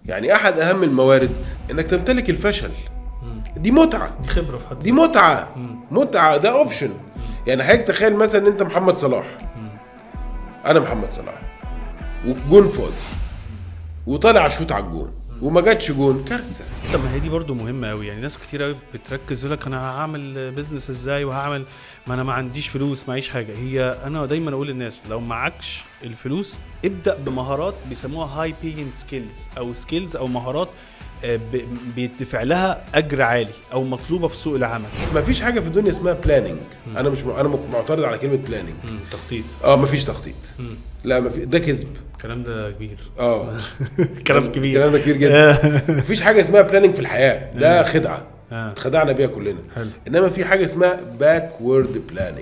يعني احد اهم الموارد انك تمتلك الفشل دي متعه دي خبره في حد دي متعه متعه ده اوبشن يعني حضرتك تخيل مثلا ان انت محمد صلاح انا محمد صلاح والجون فاضي وطالع اشوط على الجون وما جاتش جون كارثه طب ما هي دي برضو مهمه قوي يعني ناس كتير قوي بتركز يقول لك انا هعمل بيزنس ازاي وهعمل ما انا ما عنديش فلوس معيش حاجه هي انا دايما اقول للناس لو معكش الفلوس ابدا بمهارات بيسموها هاي بينج سكيلز او سكيلز او مهارات آه، ب- بيدفع لها اجر عالي او مطلوبه في سوق العمل ما فيش حاجه في الدنيا اسمها بلاننج انا مش انا معترض على كلمه بلاننج تخطيط اه ما فيش تخطيط مم. لا ما في ده كذب الكلام ده كبير اه كلام كبير الكلام ده كبير جدا مفيش حاجه اسمها بلاننج في الحياه ده خدعه آه. اتخدعنا بيها كلنا حلو. انما في حاجه اسمها باكورد بلاننج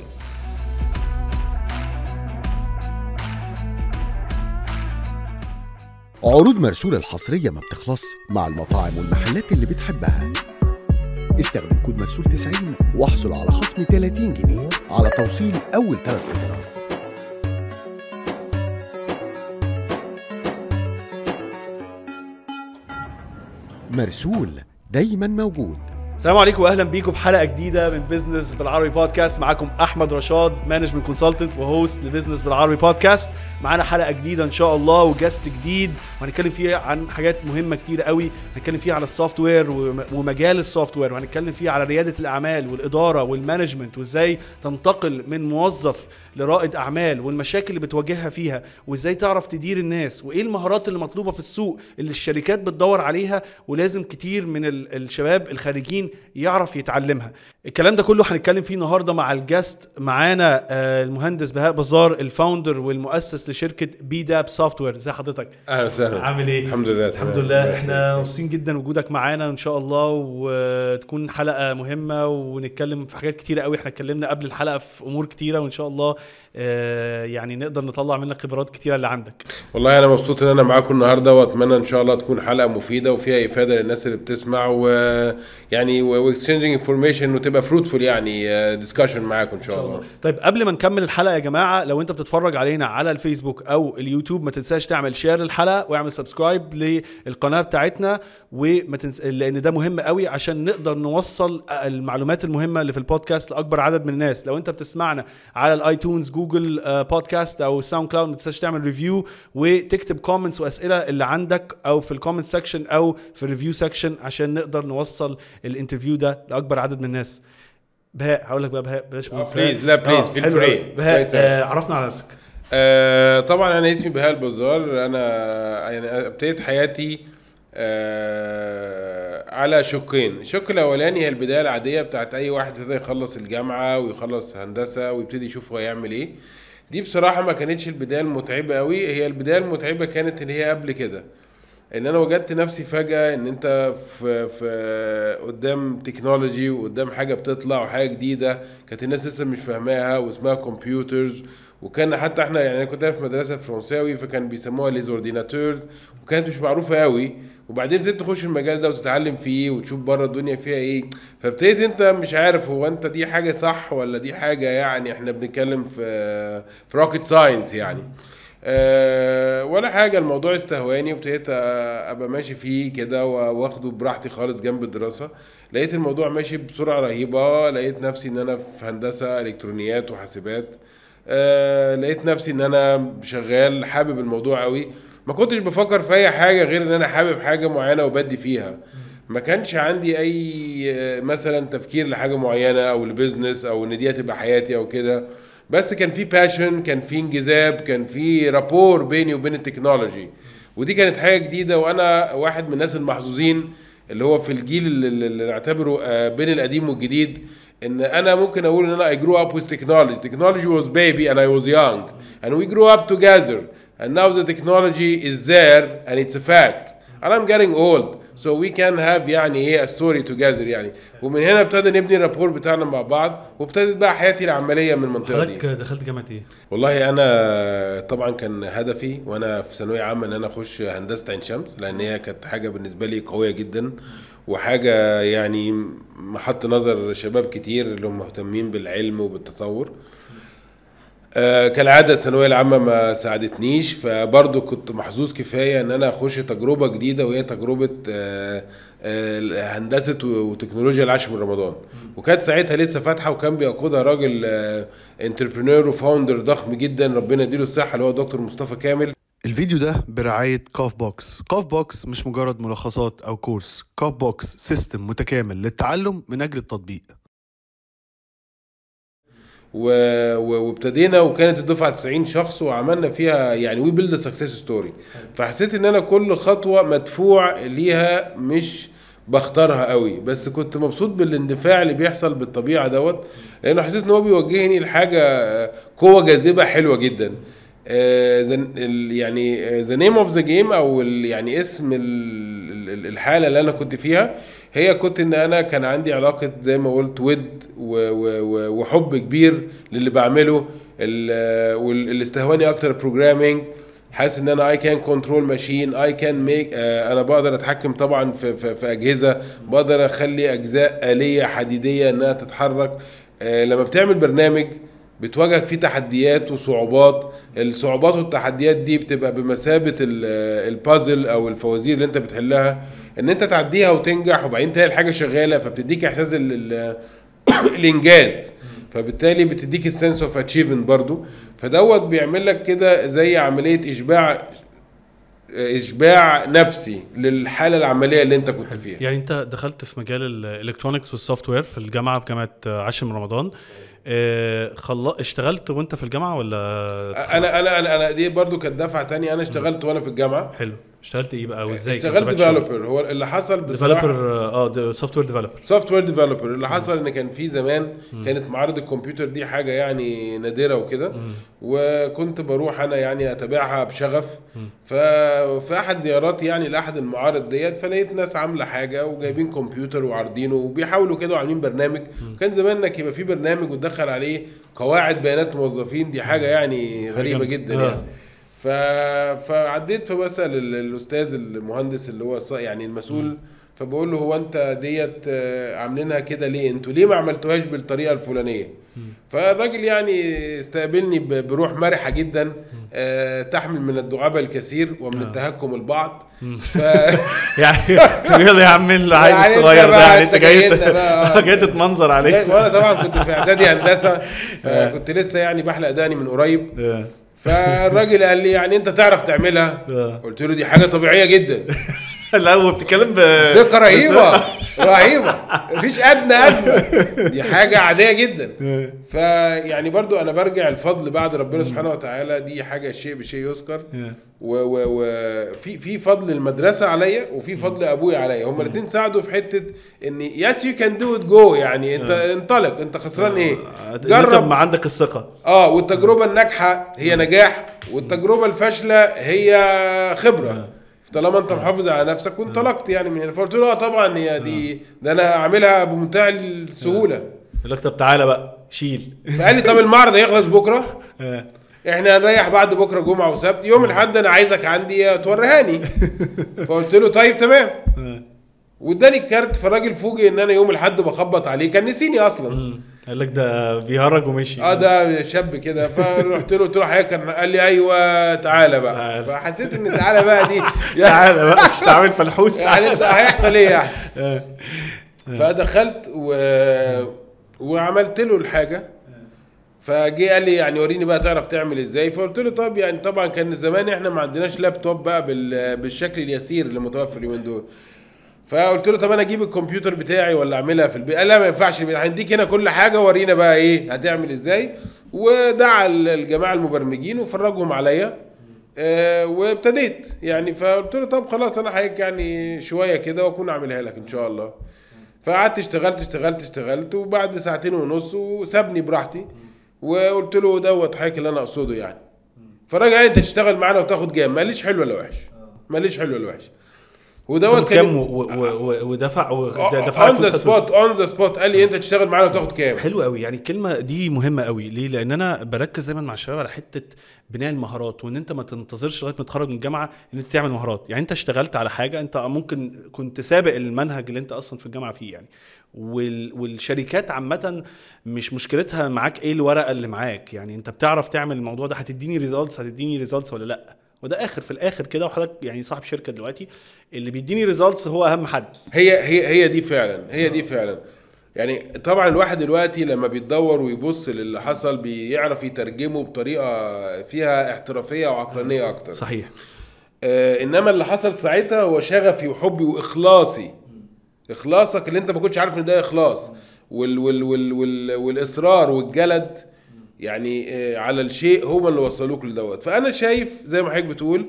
عروض مرسول الحصرية ما بتخلص مع المطاعم والمحلات اللي بتحبها استخدم كود مرسول 90 واحصل على خصم 30 جنيه على توصيل أول ثلاث أوردرات مرسول دايما موجود السلام عليكم واهلا بيكم بحلقه جديده من بيزنس بالعربي بودكاست معاكم احمد رشاد مانجمنت كونسلتنت وهوست لبيزنس بالعربي بودكاست معانا حلقه جديده ان شاء الله وجاست جديد وهنتكلم فيها عن حاجات مهمه كتير قوي هنتكلم فيها على السوفت وير وم- ومجال السوفت وير وهنتكلم فيها على رياده الاعمال والاداره والمانجمنت وازاي تنتقل من موظف لرائد اعمال والمشاكل اللي بتواجهها فيها وازاي تعرف تدير الناس وايه المهارات اللي مطلوبه في السوق اللي الشركات بتدور عليها ولازم كتير من ال- الشباب الخارجين يعرف يتعلمها الكلام ده كله هنتكلم فيه النهارده مع الجاست معانا آه، المهندس بهاء بزار الفاوندر والمؤسس لشركه بي داب سوفت وير ازي حضرتك اهلا وسهلا عامل ايه الحمد لله الحمد تمام. لله الله احنا يخليك. مبسوطين جدا وجودك معانا ان شاء الله وتكون حلقه مهمه ونتكلم في حاجات كتيره قوي احنا اتكلمنا قبل الحلقه في امور كتيره وان شاء الله آه، يعني نقدر نطلع منك خبرات كتيره اللي عندك والله انا مبسوط ان انا معاكم النهارده واتمنى ان شاء الله تكون حلقه مفيده وفيها افاده للناس اللي بتسمع ويعني واكسشينجينج انفورميشن وتبقى فروتفول يعني ديسكشن معاكم ان شاء الله طيب قبل ما نكمل الحلقه يا جماعه لو انت بتتفرج علينا على الفيسبوك او اليوتيوب ما تنساش تعمل شير الحلقه واعمل سبسكرايب للقناه بتاعتنا وما تنس... لان ده مهم قوي عشان نقدر نوصل المعلومات المهمه اللي في البودكاست لاكبر عدد من الناس لو انت بتسمعنا على الايتونز جوجل آه، بودكاست او ساوند كلاود ما تنساش تعمل ريفيو وتكتب كومنتس واسئله اللي عندك او في الكومنت سيكشن او في الريفيو سيكشن عشان نقدر نوصل الانترفيو ده لاكبر عدد من الناس بهاء هقول لك بقى بهاء بلاش آه، مهندس please، بهاء. لا، please، آه، feel حلو free. أوي. بهاء كويس أوي. آه عرفنا على نفسك آه طبعا انا اسمي بهاء البزار انا يعني ابتديت حياتي آه على شقين الشق الاولاني هي البدايه العاديه بتاعت اي واحد ابتدى يخلص الجامعه ويخلص هندسه ويبتدي يشوف هو يعمل ايه دي بصراحه ما كانتش البدايه المتعبه قوي هي البدايه المتعبه كانت اللي هي قبل كده ان انا وجدت نفسي فجاه ان انت في في قدام تكنولوجي وقدام حاجه بتطلع وحاجه جديده كانت الناس لسه مش فاهماها واسمها كمبيوترز وكان حتى احنا يعني انا كنت في مدرسه فرنساوي فكان بيسموها ليزورديناتورز وكانت مش معروفه قوي وبعدين ابتديت تخش المجال ده وتتعلم فيه وتشوف بره الدنيا فيها ايه فابتديت انت مش عارف هو انت دي حاجه صح ولا دي حاجه يعني احنا بنتكلم في في روكيت ساينس يعني أه ولا حاجه الموضوع استهواني وابتديت آه، ابقى ماشي فيه كده واخده براحتي خالص جنب الدراسه لقيت الموضوع ماشي بسرعه رهيبه لقيت نفسي ان انا في هندسه الكترونيات وحاسبات أه لقيت نفسي ان انا شغال حابب الموضوع قوي ما كنتش بفكر في اي حاجه غير ان انا حابب حاجه معينه وبدي فيها ما كانش عندي اي آه، مثلا تفكير لحاجه معينه او لبزنس او ان دي هتبقى حياتي او كده بس كان في باشن كان في انجذاب كان في رابور بيني وبين التكنولوجي ودي كانت حاجه جديده وانا واحد من الناس المحظوظين اللي هو في الجيل اللي, اللي نعتبره آه، بين القديم والجديد ان انا ممكن اقول ان انا I grew up with technology technology was baby and I was young and we grew up together and now the technology is there and it's a fact and I'm getting old so we can have يعني ايه a story together يعني ومن هنا ابتدى نبني الرابور بتاعنا مع بعض وابتدت بقى حياتي العمليه من المنطقه دي حضرتك دخلت جامعه ايه؟ والله انا طبعا كان هدفي وانا في ثانويه عامه ان انا اخش هندسه عين شمس لان هي كانت حاجه بالنسبه لي قويه جدا وحاجه يعني محط نظر شباب كتير اللي هم مهتمين بالعلم وبالتطور آه، كالعادة الثانوية العامة ما ساعدتنيش فبرضه كنت محظوظ كفاية ان انا اخش تجربة جديدة وهي تجربة آه، آه، هندسة و- وتكنولوجيا العاشر من رمضان وكانت ساعتها لسه فاتحة وكان بيقودها راجل انتربرينور وفاوندر ضخم جدا ربنا يديله الصحة اللي هو دكتور مصطفى كامل الفيديو ده برعاية كاف بوكس كاف بوكس مش مجرد ملخصات أو كورس كاف بوكس سيستم متكامل للتعلم من أجل التطبيق و... و... وابتدينا وكانت الدفعه 90 شخص وعملنا فيها يعني وي بيلد سكسس ستوري فحسيت ان انا كل خطوه مدفوع ليها مش بختارها قوي بس كنت مبسوط بالاندفاع اللي بيحصل بالطبيعه دوت لانه حسيت ان هو بيوجهني لحاجه قوه جاذبه حلوه جدا آه، زن- ال- يعني ذا نيم اوف ذا جيم او ال- يعني اسم ال- ال- الحاله اللي انا كنت فيها هي كنت ان انا كان عندي علاقه زي ما قلت ود و- و- و- وحب كبير للي بعمله ال- واللي استهواني اكتر بروجرامينج حاسس ان انا اي كان كنترول ماشين اي كان ميك انا بقدر اتحكم طبعا في, في, في اجهزه بقدر اخلي اجزاء اليه حديديه انها تتحرك آه، لما بتعمل برنامج بتواجهك فيه تحديات وصعوبات الصعوبات والتحديات دي بتبقى بمثابه ال- البازل او الفوازير اللي انت بتحلها ان انت تعديها وتنجح وبعدين تلاقي الحاجه شغاله فبتديك احساس ال- ال- الانجاز فبالتالي بتديك السنس اوف اتشيفمنت برضو فدوت بيعمل لك كده زي عمليه اشباع اشباع نفسي للحاله العمليه اللي انت كنت فيها يعني أنت دخلت في مجال الإلكترونيكس والسوفت وير في الجامعة في جامعة عاشر من رمضان آه، خلا اشتغلت وأنت في الجامعة ولا انا انا انا, أنا دي برضو كانت دفعه تانية انا اشتغلت وانا في الجامعه حلو اشتغلت ايه بقى وازاي اشتغلت ديفلوبر هو اللي حصل ديفلوبر بصراحه اه سوفت وير ديفلوبر سوفت وير ديفلوبر اللي حصل ان كان في زمان كانت معارض الكمبيوتر دي حاجه يعني نادره وكده وكنت بروح انا يعني اتابعها بشغف ففي احد زياراتي يعني لاحد المعارض ديت فلقيت ناس عامله حاجه وجايبين كمبيوتر وعارضينه وبيحاولوا كده وعاملين برنامج كان زمان انك يبقى في برنامج وتدخل عليه قواعد بيانات موظفين دي حاجه يعني غريبه جامدة. جدا آه. يعني ف... فعديت فبسال ال- الاستاذ المهندس اللي هو الص- يعني المسؤول فبقول له هو انت ديت آه، عاملينها كده ليه انتوا ليه ما عملتوهاش بالطريقه الفلانيه فالراجل يعني استقبلني ب- بروح مرحه جدا آه، تحمل من الدعابه الكثير ومن التهكم البعض ف... يعني يلا يا عم العيل يعني انت الصغير ده بقى- يعني انت انت جاي جاي انت بقى. جاي تتمنظر عليه وانا طبعا كنت في اعدادي هندسه فكنت لسه يعني بحلق داني من قريب آه. فالراجل قال لي يعني انت تعرف تعملها آه. قلت له دي حاجه طبيعيه جدا لا هو بتتكلم ب ثقة رهيبة رهيبة مفيش أدنى أزمة دي حاجة عادية جدا فيعني برضو أنا برجع الفضل بعد ربنا سبحانه وتعالى دي حاجة شيء بشيء يذكر وفي في فضل المدرسة عليا وفي فضل أبويا عليا هما الاتنين ساعدوا في حتة إن يس يو كان دو ات جو يعني أنت انطلق أنت خسران إيه؟ انت جرب ما عندك الثقه اه والتجربه الناجحه هي نجاح والتجربه الفاشله هي خبره طالما انت محافظ على نفسك وانطلقت يعني من هنا فقلت له اه طبعا هي دي ده انا اعملها بمنتهى السهوله يقول لك طب تعالى بقى شيل فقال لي طب المعرض هيخلص بكره آه. احنا هنريح بعد بكره جمعه وسبت يوم الاحد انا عايزك عندي توريهاني فقلت له طيب تمام آه. واداني الكارت فالراجل فوجئ ان انا يوم الاحد بخبط عليه كان نسيني اصلا مم. قال لك ده بيهرج ومشي اه ده شاب كده فرحت له قلت له حضرتك كان قال لي ايوه تعالى بقى تعالى. فحسيت ان تعالى بقى دي تعالى بقى مش تعمل فلحوس يعني انت هيحصل ايه يعني آه. فدخلت و... وعملت له الحاجه فجه قال لي يعني وريني بقى تعرف تعمل ازاي فقلت له طب يعني طبعا كان زمان احنا ما عندناش لابتوب بقى بال... بالشكل اليسير اللي متوفر اليومين دول فقلت له طب انا اجيب الكمبيوتر بتاعي ولا اعملها في البيت قال لا ما ينفعش البيت هنديك هنا كل حاجه ورينا بقى ايه هتعمل ازاي ودعا الجماعه المبرمجين وفرجهم عليا آه وابتديت يعني فقلت له طب خلاص انا هيك يعني شويه كده واكون اعملها لك ان شاء الله فقعدت اشتغلت اشتغلت اشتغلت وبعد ساعتين ونص وسابني براحتي وقلت له دوت حضرتك اللي انا اقصده يعني فالراجل قال لي انت تشتغل معانا وتاخد جام ماليش حلو ولا وحش ماليش حلو ولا وحش ودوت تاخد كام و- و- و- ودفع ودفع اون ذا سبوت اون ذا سبوت قال لي انت تشتغل معانا وتاخد كام حلو قوي يعني الكلمه دي مهمه قوي ليه لان انا بركز دايما مع الشباب على حته بناء المهارات وان انت ما تنتظرش لغايه ما تتخرج من الجامعه ان انت تعمل مهارات يعني انت اشتغلت على حاجه انت ممكن كنت سابق المنهج اللي انت اصلا في الجامعه فيه يعني وال... والشركات عامه مش مشكلتها معاك ايه الورقه اللي معاك يعني انت بتعرف تعمل الموضوع ده هتديني ريزلتس هتديني ريزلتس ولا لا وده اخر في الاخر كده وحضرتك يعني صاحب شركه دلوقتي اللي بيديني ريزلتس هو اهم حد هي هي هي دي فعلا هي دي فعلا يعني طبعا الواحد دلوقتي لما بيتدور ويبص للي حصل بيعرف يترجمه بطريقه فيها احترافيه وعقلانيه اكتر صحيح آه انما اللي حصل ساعتها هو شغفي وحبي واخلاصي اخلاصك اللي انت ما كنتش عارف ان ده اخلاص وال وال وال وال والاصرار والجلد يعني آه على الشيء هما اللي وصلوك لدوت فانا شايف زي ما حضرتك بتقول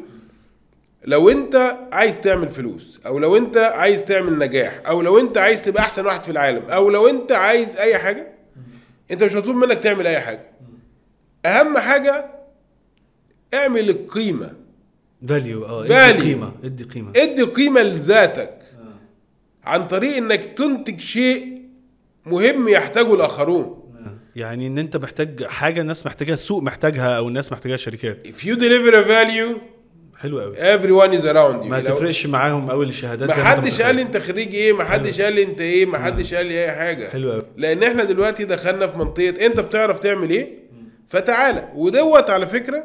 لو انت عايز تعمل فلوس او لو انت عايز تعمل نجاح او لو انت عايز تبقى احسن واحد في العالم او لو انت عايز اي حاجه انت مش مطلوب منك تعمل اي حاجه اهم حاجه اعمل القيمه فاليو اه Value. ادي قيمه ادي قيمه ادي قيمه لذاتك عن طريق انك تنتج شيء مهم يحتاجه الاخرون يعني ان انت محتاج حاجه الناس محتاجاها السوق محتاجها او الناس محتاجاها الشركات if you deliver a value حلو قوي everyone is around you ما لو- تفرقش معاهم قوي الشهادات ما زي انت حدش متخيل. قال لي انت خريج ايه ما حدش قال لي انت ايه ما حدش قال لي اي حاجه حلو قوي لان احنا دلوقتي دخلنا في منطقه انت بتعرف تعمل ايه فتعالى ودوت على فكره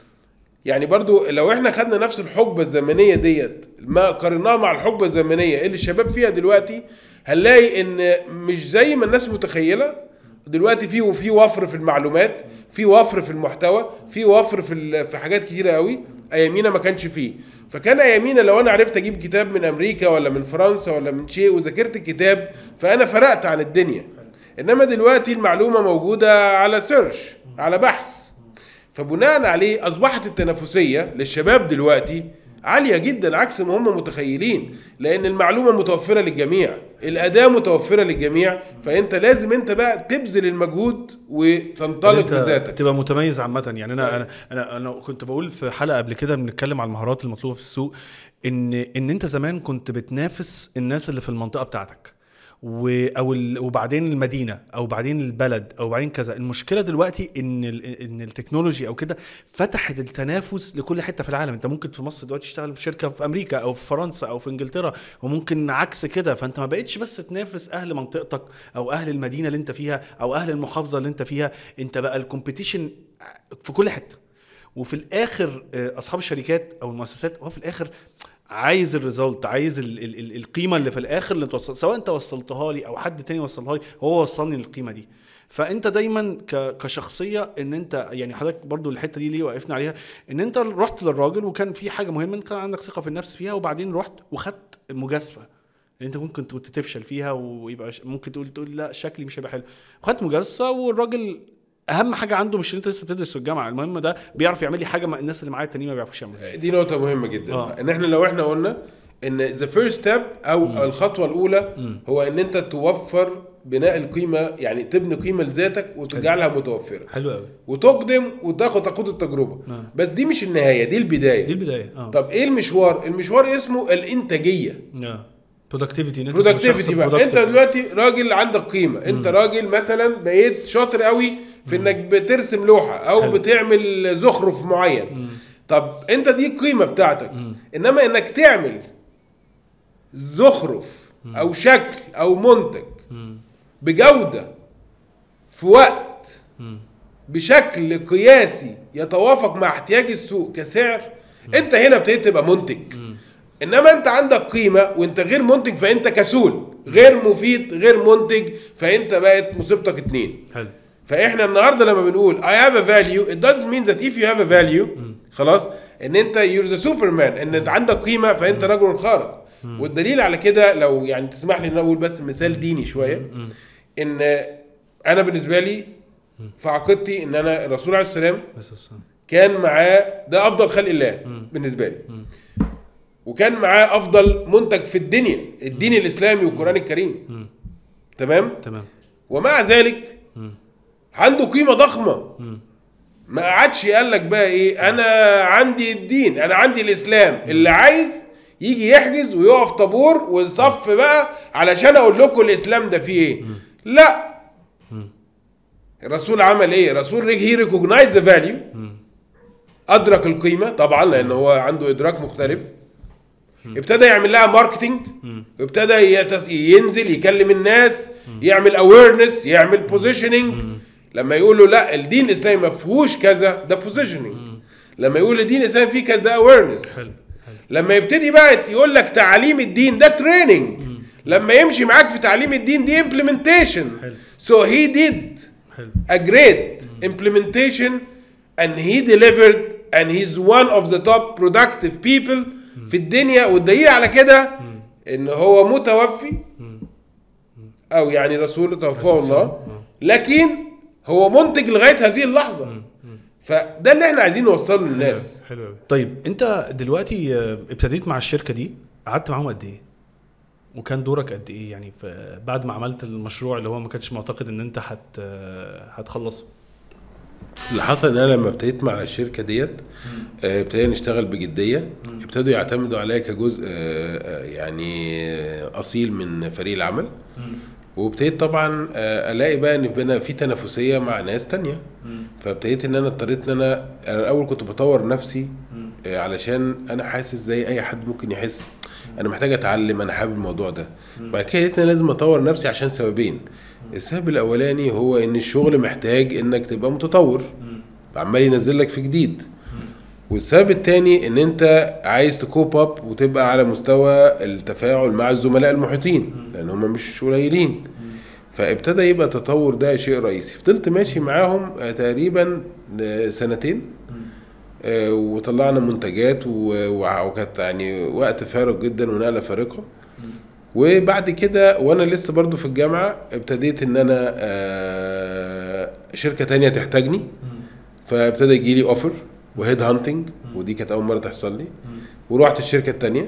يعني برضو لو احنا خدنا نفس الحقبه الزمنيه ديت ما قارناها مع الحقبه الزمنيه اللي الشباب فيها دلوقتي هنلاقي ان مش زي ما الناس متخيله دلوقتي في في وفر في المعلومات في وفر في المحتوى في وفر في ال- في حاجات كتيره قوي ايامينا ما كانش فيه فكان ايامينا لو انا عرفت اجيب كتاب من امريكا ولا من فرنسا ولا من شيء وذاكرت الكتاب فانا فرقت عن الدنيا انما دلوقتي المعلومه موجوده على سيرش على بحث فبناء عليه اصبحت التنافسيه للشباب دلوقتي عاليه جدا عكس ما هم متخيلين لان المعلومه متوفره للجميع الاداه متوفره للجميع فانت لازم انت بقى تبذل المجهود وتنطلق انت بذاتك تبقى متميز عامه يعني انا انا انا انا كنت بقول في حلقه قبل كده بنتكلم على المهارات المطلوبه في السوق ان ان انت زمان كنت بتنافس الناس اللي في المنطقه بتاعتك و او ال- وبعدين المدينه او بعدين البلد او بعدين كذا المشكله دلوقتي ان ال- ان التكنولوجي او كده فتحت التنافس لكل حته في العالم انت ممكن في مصر دلوقتي تشتغل في شركه في امريكا او في فرنسا او في انجلترا وممكن عكس كده فانت ما بقتش بس تنافس اهل منطقتك او اهل المدينه اللي انت فيها او اهل المحافظه اللي انت فيها انت بقى الكومبيتيشن في كل حته وفي الاخر آه، اصحاب الشركات او المؤسسات هو في الاخر عايز الريزلت عايز ال ال ال القيمه اللي في الاخر اللي توصل سواء انت وصلتها لي او حد تاني وصلها لي هو وصلني للقيمه دي فانت دايما ك- كشخصيه ان انت يعني حضرتك برضو الحته دي ليه وقفنا عليها ان انت رحت للراجل وكان في حاجه مهمه انت كان عندك ثقه في النفس فيها وبعدين رحت وخدت مجازفه اللي انت ممكن كنت تفشل فيها ويبقى ش- ممكن تقول تقول لا شكلي مش هيبقى حلو وخدت مجازفه والراجل اهم حاجه عنده مش ان انت لسه بتدرس في الجامعه المهم ده بيعرف يعمل لي حاجه ما الناس اللي معايا التانيين ما بيعرفوش يعملوها دي نقطة مهمة جدا آه. ان احنا لو احنا قلنا ان ذا فيرست ستيب او الخطوة الأولى هو ان انت توفر بناء القيمة يعني تبني قيمة لذاتك وتجعلها متوفرة حلو قوي وتقدم وتاخد تقود التجربة آه. بس دي مش النهاية دي البداية دي البدايه اه طب ايه المشوار المشوار اسمه الانتاجية برودكتيفيتي برودكتيفيتي بقى انت دلوقتي راجل عندك قيمه انت راجل مثلا بقيت شاطر قوي في انك بترسم لوحه او حلو. بتعمل زخرف معين طب انت دي القيمه بتاعتك انما انك تعمل زخرف او شكل او منتج بجوده في وقت بشكل قياسي يتوافق مع احتياج السوق كسعر انت هنا ابتديت تبقى منتج انما انت عندك قيمه وانت غير منتج فانت كسول غير مفيد غير منتج فانت بقت مصيبتك اتنين حلو فاحنا النهارده لما بنقول I have a value it doesn't mean that if you have a value خلاص ان انت you're the superman ان انت عندك قيمه فانت رجل خارق والدليل على كده لو يعني تسمح لي ان أنا اقول بس مثال ديني شويه ان انا بالنسبه لي في عقيدتي ان انا الرسول عليه السلام بس بس- كان معاه ده افضل خلق الله بالنسبه لي وكان معاه افضل منتج في الدنيا الدين الاسلامي والقران الكريم تمام تمام ومع ذلك عنده قيمه ضخمه ما قعدش قال لك بقى ايه انا عندي الدين انا عندي الاسلام اللي عايز يجي يحجز ويقف طابور وصف بقى علشان اقول لكم الاسلام ده فيه ايه لا الرسول عمل ايه الرسول هي ريكوجنايز ذا فاليو ادرك القيمه طبعا لان هو عنده ادراك مختلف ابتدى يعمل لها ماركتنج ابتدى يتس- ينزل يكلم الناس يعمل اويرنس يعمل بوزيشننج لما يقولوا لا الدين الاسلامي ما فيهوش كذا ده بوزيشننج لما يقول الدين الاسلامي فيه كذا ده اويرنس لما يبتدي بقى يقول لك تعليم الدين ده تريننج لما يمشي معاك في تعليم الدين دي implementation حلو. so he did حلو a great implementation and he delivered and he's one of the top productive people في الدنيا والدليل على كده ان هو متوفي او يعني رسول توفاه الله لكن هو منتج لغايه هذه اللحظه فده اللي احنا عايزين نوصله للناس حلو قوي طيب انت دلوقتي آه، ابتديت مع الشركه دي قعدت معاهم قد ايه وكان دورك قد ايه يعني في بعد ما عملت المشروع اللي هو ما كانش معتقد ان انت هت آه، هتخلصه اللي حصل ان انا لما ابتديت مع الشركه ديت آه، ابتدينا نشتغل بجديه ابتدوا يعتمدوا عليا كجزء آه، آه، يعني آه، اصيل من فريق العمل وابتديت طبعا آه، الاقي بقى ان بقى في تنافسيه مع ناس تانية فابتديت ان انا اضطريت ان انا انا الاول كنت بطور نفسي آه، علشان انا حاسس زي اي حد ممكن يحس انا محتاج اتعلم انا حابب الموضوع ده بعد كده لقيت ان أنا لازم اطور نفسي عشان سببين السبب الاولاني هو ان الشغل محتاج انك تبقى متطور عمال ينزل لك في جديد والسبب التاني ان انت عايز تكوب اب وتبقى على مستوى التفاعل مع الزملاء المحيطين لان هم مش قليلين فابتدى يبقى التطور ده شيء رئيسي فضلت ماشي معاهم آه، تقريبا آه، سنتين آه، وطلعنا منتجات و- وع- وكانت يعني وقت فارغ جدا ونقله فارقه وبعد كده وانا لسه برضو في الجامعه ابتديت ان انا آه، شركه تانية تحتاجني فابتدى يجي لي اوفر وهيد هانتنج ودي كانت اول مره تحصل لي ورحت الشركه التانية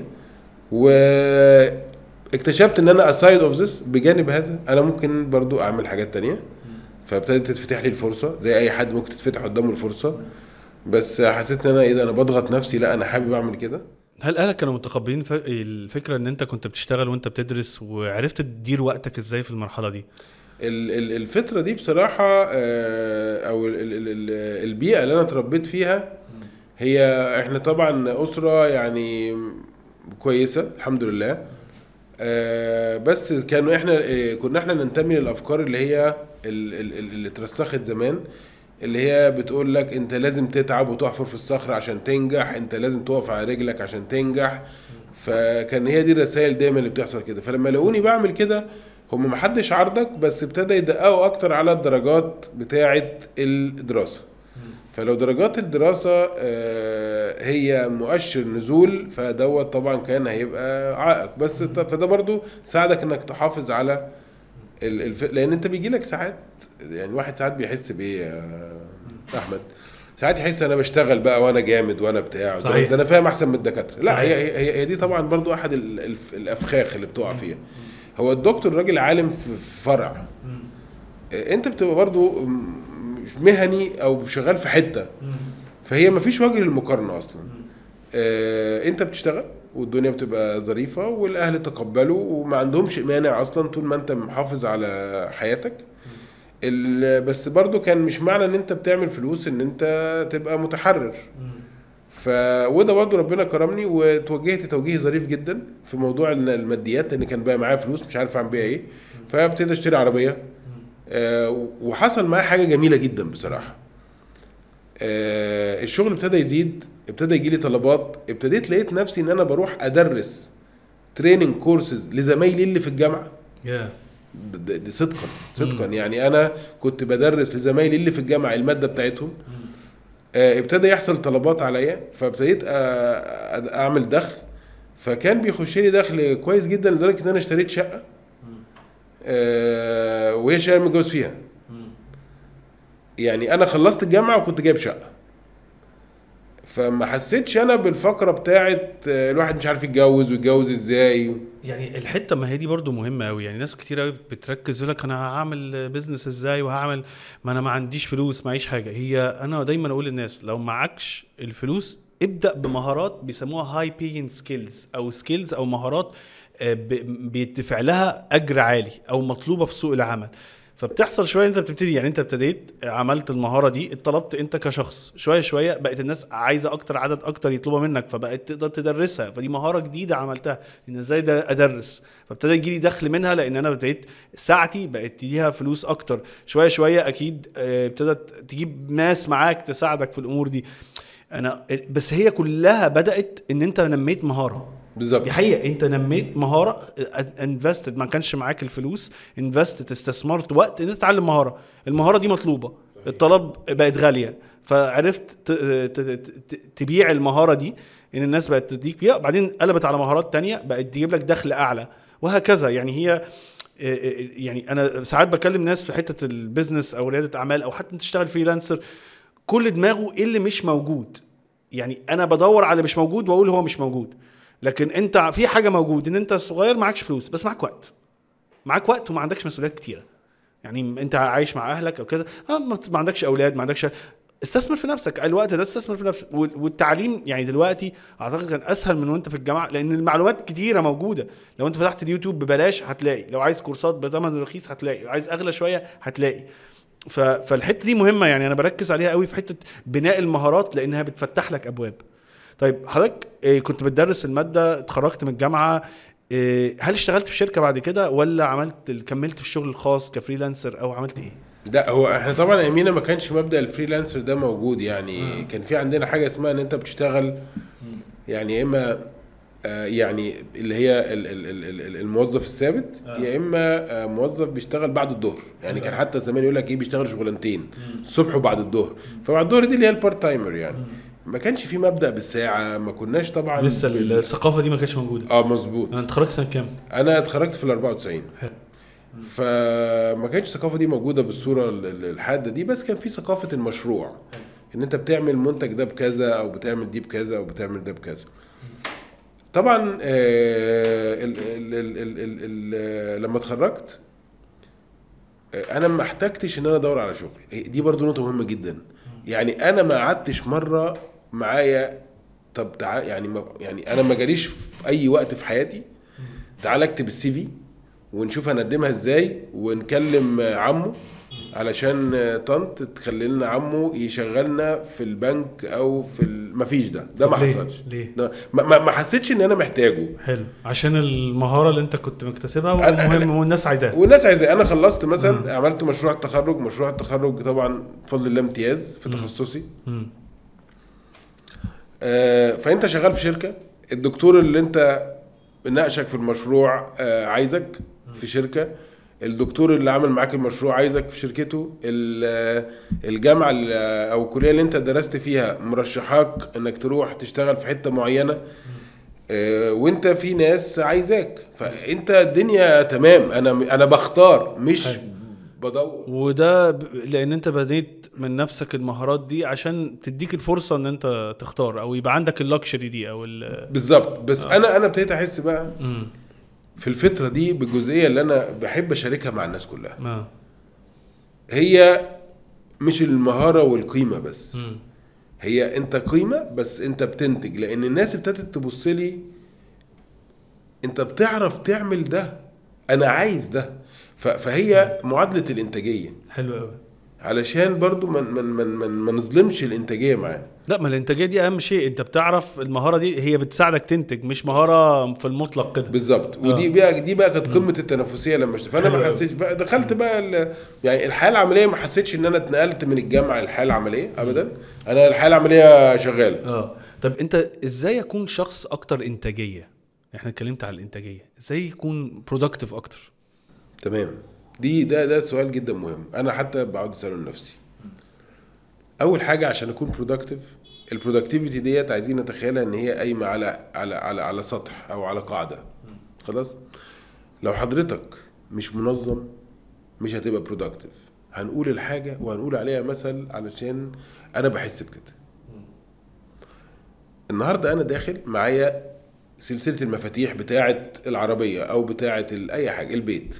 واكتشفت ان انا اسايد اوف ذس بجانب هذا انا ممكن برضو اعمل حاجات تانية فابتدت تتفتح لي الفرصه زي اي حد ممكن تتفتح قدامه الفرصه بس حسيت ان انا ايه ده انا بضغط نفسي لا انا حابب اعمل كده هل اهلك كانوا متقبلين ف- الفكره ان انت كنت بتشتغل وانت بتدرس وعرفت تدير وقتك ازاي في المرحله دي ال- ال- الفترة دي بصراحة آه، أو ال- ال- ال- البيئة اللي أنا اتربيت فيها هي إحنا طبعا أسرة يعني كويسة الحمد لله آه، بس كانوا إحنا آه، كنا إحنا ننتمي للأفكار اللي هي ال- ال- ال- اللي اترسخت زمان اللي هي بتقول لك انت لازم تتعب وتحفر في الصخر عشان تنجح انت لازم تقف على رجلك عشان تنجح فكان هي دي الرسائل دايما اللي بتحصل كده فلما لقوني بعمل كده هم محدش عارضك بس ابتدى يدققوا اكتر على الدرجات بتاعه الدراسه فلو درجات الدراسه آه، هي مؤشر نزول فدوت طبعا كان هيبقى عائق بس ت- فده برضو ساعدك انك تحافظ على ال- الف... لان انت بيجي لك ساعات يعني واحد ساعات بيحس بايه يا احمد ساعات يحس انا بشتغل بقى وانا جامد وانا بتاع ده- صحيح. ده انا فاهم احسن من الدكاتره لا صحيح. هي هي هي دي طبعا برضو احد ال- الف- الافخاخ اللي بتقع فيها هو الدكتور راجل عالم في في فرع آه، انت بتبقى برضو م- مش مهني او شغال في حته فهي مفيش وجه للمقارنه اصلا آه، انت بتشتغل والدنيا بتبقى ظريفه والاهل تقبلوا وما عندهمش مانع اصلا طول ما انت محافظ على حياتك ال- بس برضو كان مش معنى ان انت بتعمل فلوس ان انت تبقى متحرر ف وده برضه ربنا كرمني وتوجهت توجيه ظريف جدا في موضوع ال- الماديات لان كان بقى معايا فلوس مش عارف اعمل بيها ايه فابتديت اشتري عربيه آه وحصل معايا حاجه جميله جدا بصراحه آه الشغل ابتدى يزيد ابتدى يجي لي طلبات ابتديت لقيت نفسي ان انا بروح ادرس تريننج كورسز لزمايلي اللي في الجامعه يا ده- ده ده صدقا صدقا يعني انا كنت بدرس لزمايلي اللي في الجامعه الماده بتاعتهم آه، ابتدى يحصل طلبات عليا فابتديت آه، آه، اعمل دخل فكان بيخش لي دخل كويس جدا لدرجه ان انا اشتريت شقه آه، وهي شقه أنا متجوز فيها يعني انا خلصت الجامعه وكنت جايب شقه فما حسيتش انا بالفقره بتاعت آه، الواحد مش عارف يتجوز ويتجوز ازاي يعني الحته ما هي دي برضو مهمه قوي يعني ناس كتير قوي بتركز يقول لك انا هعمل بيزنس ازاي وهعمل ما انا ما عنديش فلوس معيش حاجه هي انا دايما اقول للناس لو معكش الفلوس ابدا بمهارات بيسموها هاي بينج سكيلز او سكيلز او مهارات آه، ب- بيدفع لها اجر عالي او مطلوبه في سوق العمل فبتحصل شويه انت بتبتدي يعني انت ابتديت عملت المهاره دي اتطلبت انت كشخص شويه شويه بقت الناس عايزه اكتر عدد اكتر يطلبها منك فبقت تقدر تدرسها فدي مهاره جديده عملتها ان ازاي ده ادرس فابتدى يجي لي دخل منها لان انا ابتديت ساعتي بقت تديها فلوس اكتر شويه شويه اكيد آه، ابتدت تجيب ناس معاك تساعدك في الامور دي انا بس هي كلها بدات ان انت نميت مهاره بالظبط دي حقيقه انت نميت مهاره انفستد ما كانش معاك الفلوس انفستد استثمرت وقت ان انت تتعلم مهاره المهاره دي مطلوبه الطلب بقت غاليه فعرفت ت- ت- ت- تبيع المهاره دي ان الناس بقت تديك فيها بعدين قلبت على مهارات تانية بقت تجيب لك دخل اعلى وهكذا يعني هي يعني انا ساعات بكلم ناس في حته البيزنس او رياده اعمال او حتى انت تشتغل فريلانسر كل دماغه ايه اللي مش موجود يعني انا بدور على اللي مش موجود واقول هو مش موجود لكن انت في حاجه موجود ان انت صغير معكش فلوس بس معاك وقت معاك وقت وما عندكش مسؤوليات كتيره يعني انت عايش مع اهلك او كذا اه ما ما عندكش اولاد ما عندكش استثمر في نفسك الوقت ده استثمر في نفسك وال- والتعليم يعني دلوقتي اعتقد كان اسهل من وانت في الجامعه لان المعلومات كتيره موجوده لو انت فتحت اليوتيوب ببلاش هتلاقي لو عايز كورسات بثمن رخيص هتلاقي لو عايز اغلى شويه هتلاقي ف... فالحته دي مهمه يعني انا بركز عليها قوي في حته بناء المهارات لانها بتفتح لك ابواب طيب حضرتك آه، كنت بتدرس الماده اتخرجت من الجامعه آه، هل اشتغلت في شركه بعد كده ولا عملت كملت في الشغل الخاص كفريلانسر او عملت ايه لا هو احنا طبعا ايامينا ما كانش مبدا الفريلانسر ده موجود يعني كان في عندنا حاجه اسمها ان انت بتشتغل يعني يا اما آه، يعني اللي هي ال- ال- ال- ال- ال- الموظف الثابت يا اما آه، موظف بيشتغل بعد الظهر يعني كان حتى زمان يقول لك ايه بيشتغل شغلانتين الصبح وبعد الظهر فبعد الظهر دي اللي هي البارت تايمر يعني ما كانش في مبدا بالساعه ما كناش طبعا لسه بال- الثقافه دي ما كانتش موجوده اه مظبوط انا اتخرجت سنه كام انا اتخرجت في ال 94 حلو. فما كانتش الثقافه دي موجوده بالصوره ال- ال- الحاده دي بس كان في ثقافه المشروع ان انت بتعمل المنتج ده بكذا او بتعمل دي بكذا او بتعمل ده بكذا طبعا آه، ال ال ال ال ال ال لما اتخرجت آه، انا ما احتجتش ان انا ادور على شغل دي برضو نقطه مهمه جدا يعني انا ما قعدتش مره معايا طب تعال يعني ما يعني انا ما جاليش في اي وقت في حياتي تعال اكتب السي في ونشوف هنقدمها ازاي ونكلم عمه علشان طنط تخلي لنا عمه يشغلنا في البنك او في ال... مفيش ده ده ما ليه؟ حصلش ليه؟ ده ما, ما ما حسيتش ان انا محتاجه حلو عشان المهاره اللي انت كنت مكتسبها أنا- ومهم والناس عايزاها والناس عايزاه انا خلصت مثلا عملت مشروع التخرج مشروع التخرج طبعا بفضل الله امتياز في تخصصي مم. آه، فانت شغال في شركه الدكتور اللي انت ناقشك في المشروع آه، عايزك في شركه الدكتور اللي عامل معاك المشروع عايزك في شركته ال- آه، الجامعه اللي- او الكليه اللي انت درست فيها مرشحاك انك تروح تشتغل في حته معينه آه، وانت في ناس عايزاك فانت الدنيا تمام انا انا بختار مش حلو. بدور وده ب- لان انت بديت من نفسك المهارات دي عشان تديك الفرصه ان انت تختار او يبقى عندك اللكشري دي او ال بالظبط بس انا انا ابتديت احس بقى مم. في الفتره دي بالجزئيه اللي انا بحب اشاركها مع الناس كلها ما هي مش المهاره والقيمه بس مم. هي انت قيمه بس انت بتنتج لان الناس ابتدت تبص لي انت بتعرف تعمل ده انا عايز ده ف- فهي معادله الانتاجيه حلو قوي علشان برضو ما من من من ما نظلمش الانتاجيه معانا لا ما الانتاجيه دي اهم شيء انت بتعرف المهاره دي هي بتساعدك تنتج مش مهاره في المطلق كده بالظبط ودي بقى دي بقى كانت قمه التنافسيه لما اشتغلت فانا حلو ما أوي. حسيتش بقى دخلت بقى ال- يعني الحياه العمليه ما حسيتش ان انا اتنقلت من الجامعه للحياه العمليه ابدا انا الحياه العمليه شغاله اه طب انت ازاي اكون شخص اكتر انتاجيه احنا اتكلمت على الانتاجيه ازاي يكون برودكتيف اكتر تمام دي ده ده سؤال جدا مهم انا حتى بقعد اساله لنفسي اول حاجه عشان اكون برودكتيف البرودكتيفيتي ديت عايزين نتخيلها ان هي قايمه على على على على سطح او على قاعده خلاص لو حضرتك مش منظم مش هتبقى برودكتيف هنقول الحاجه وهنقول عليها مثل علشان انا بحس بكده النهارده انا داخل معايا سلسله المفاتيح بتاعه العربيه او بتاعه ال- اي حاجه البيت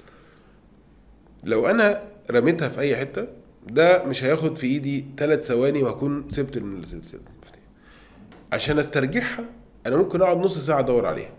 لو انا رميتها في اي حته ده مش هياخد في ايدي ثلاث ثواني وهكون سبت السلسله المفاتيح عشان استرجعها انا ممكن اقعد نص ساعه ادور عليها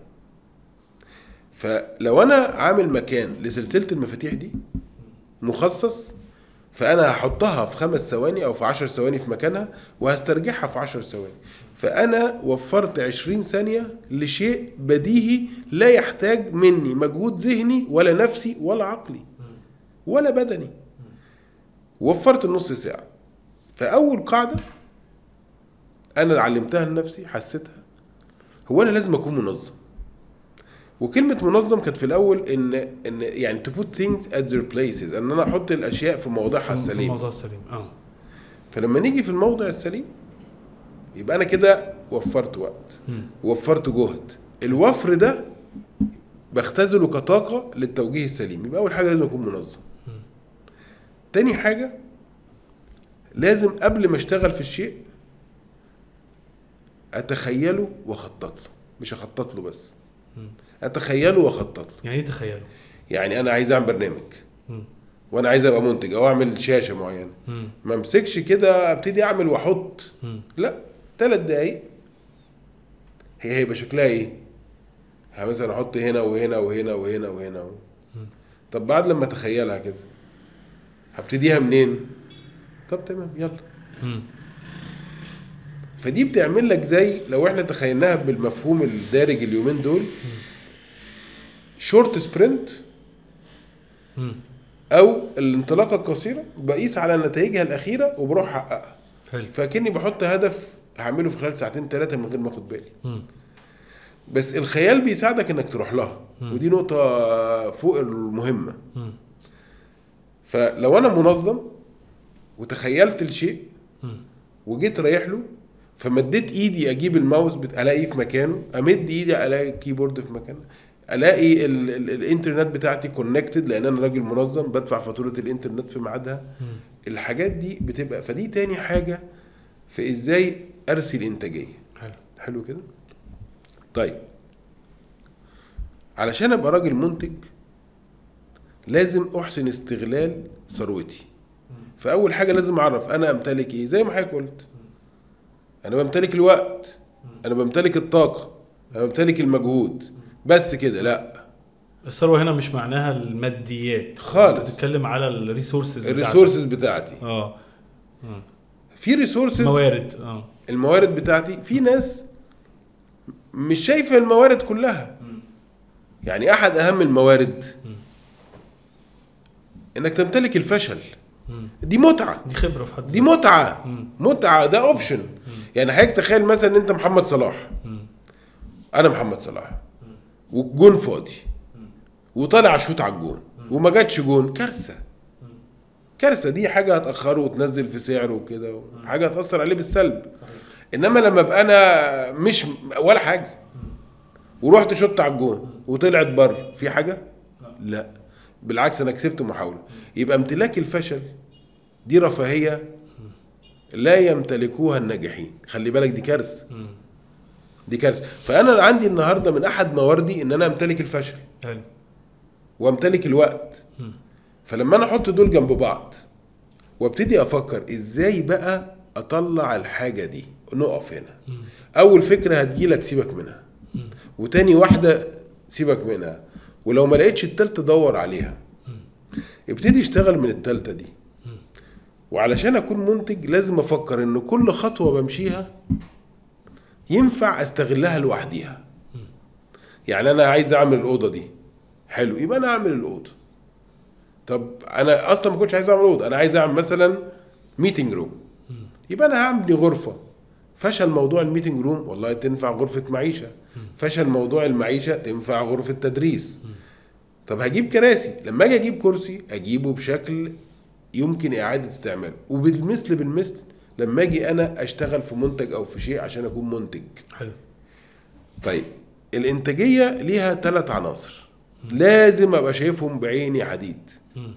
فلو انا عامل مكان لسلسله المفاتيح دي مخصص فانا هحطها في خمس ثواني او في عشر ثواني في مكانها وهسترجعها في عشر ثواني فانا وفرت عشرين ثانية لشيء بديهي لا يحتاج مني مجهود ذهني ولا نفسي ولا عقلي ولا بدني وفرت النص ساعة فأول قاعدة أنا علمتها لنفسي حسيتها هو أنا لازم أكون منظم وكلمة منظم كانت في الأول إن إن يعني to put things at their places إن أنا أحط الأشياء في مواضعها في السليمة الموضوع السليم اه فلما نيجي في الموضع السليم يبقى انا كده وفرت وقت مم. وفرت جهد الوفر ده بختزله كطاقة للتوجيه السليم يبقى أول حاجة لازم أكون منظم تاني حاجة لازم قبل ما اشتغل في الشيء أتخيله وأخطط له مش أخطط له بس أتخيله وأخطط له يعني ايه تخيلوا يعني أنا عايز أعمل برنامج مم. وأنا عايز أبقى منتج أو أعمل شاشة معينة مم. ما امسكش كده ابتدي اعمل واحط مم. لا ثلاث دقايق هي هيبقى شكلها ايه ها مثلا احط هنا وهنا وهنا وهنا وهنا و... طب بعد لما اتخيلها كده هبتديها منين طب تمام يلا مم. فدي بتعمل لك زي لو احنا تخيلناها بالمفهوم الدارج اليومين دول شورت سبرنت مم. او الانطلاقه القصيره بقيس على نتائجها الاخيره وبروح احققها حلو فكني بحط هدف هعمله في خلال ساعتين ثلاثه من غير ما اخد بالي مم. بس الخيال بيساعدك انك تروح لها ودي نقطه فوق المهمه مم. فلو انا منظم وتخيلت الشيء مم. وجيت رايح له فمديت ايدي اجيب الماوس بت... الاقيه في مكانه امد ايدي الاقي الكيبورد في مكانه الاقي ال... ال... الانترنت بتاعتي كونكتد لان انا راجل منظم بدفع فاتوره الانترنت في ميعادها الحاجات دي بتبقى فدي تاني حاجه في ازاي ارسي الانتاجيه حلو حلو كده طيب علشان ابقى راجل منتج لازم احسن استغلال ثروتي فاول حاجه لازم اعرف انا امتلك ايه زي ما حضرتك قلت انا بمتلك الوقت انا بمتلك الطاقه انا بمتلك المجهود بس كده لا الثروه هنا مش معناها الماديات خالص. أنت بتتكلم على الريسورسز الريسورسز بتاعتي اه في ريسورسز موارد اه الموارد بتاعتي في ناس مش شايفه الموارد كلها يعني احد اهم الموارد انك تمتلك الفشل مم. دي متعه دي خبره في حد دي متعه مم. متعه ده اوبشن يعني حضرتك تخيل مثلا ان انت محمد صلاح مم. انا محمد صلاح والجون فاضي وطالع اشوط على الجون وما جاتش جون كارثه كارثه دي حاجه هتاخره وتنزل في سعره وكده حاجه هتاثر عليه بالسلب انما لما ابقى انا مش ولا حاجه ورحت شط على الجون وطلعت بره في حاجه لا بالعكس انا كسبت محاوله يبقى امتلاك الفشل دي رفاهيه لا يمتلكوها الناجحين خلي بالك دي كارثه مم. دي كارثه فانا عندي النهارده من احد مواردي ان انا امتلك الفشل حلو وامتلك الوقت مم. فلما انا احط دول جنب بعض وابتدي افكر ازاي بقى اطلع الحاجه دي نقف هنا اول فكره هتجيلك سيبك منها وتاني واحده سيبك منها ولو ما لقيتش التالتة دور عليها ابتدي اشتغل من التالتة دي وعلشان اكون منتج لازم افكر ان كل خطوه بمشيها ينفع استغلها لوحديها يعني انا عايز اعمل الاوضه دي حلو يبقى انا اعمل الاوضه طب انا اصلا ما كنتش عايز اعمل اوضه انا عايز اعمل مثلا ميتنج روم يبقى انا هعمل غرفه فشل موضوع الميتنج روم والله تنفع غرفه معيشه فشل موضوع المعيشه تنفع غرفه تدريس طب هجيب كراسي لما اجي اجيب كرسي اجيبه بشكل يمكن اعاده استعماله وبالمثل بالمثل لما اجي انا اشتغل في منتج او في شيء عشان اكون منتج حلو طيب الانتاجيه ليها ثلاث عناصر لازم ابقى شايفهم بعيني حديد مم.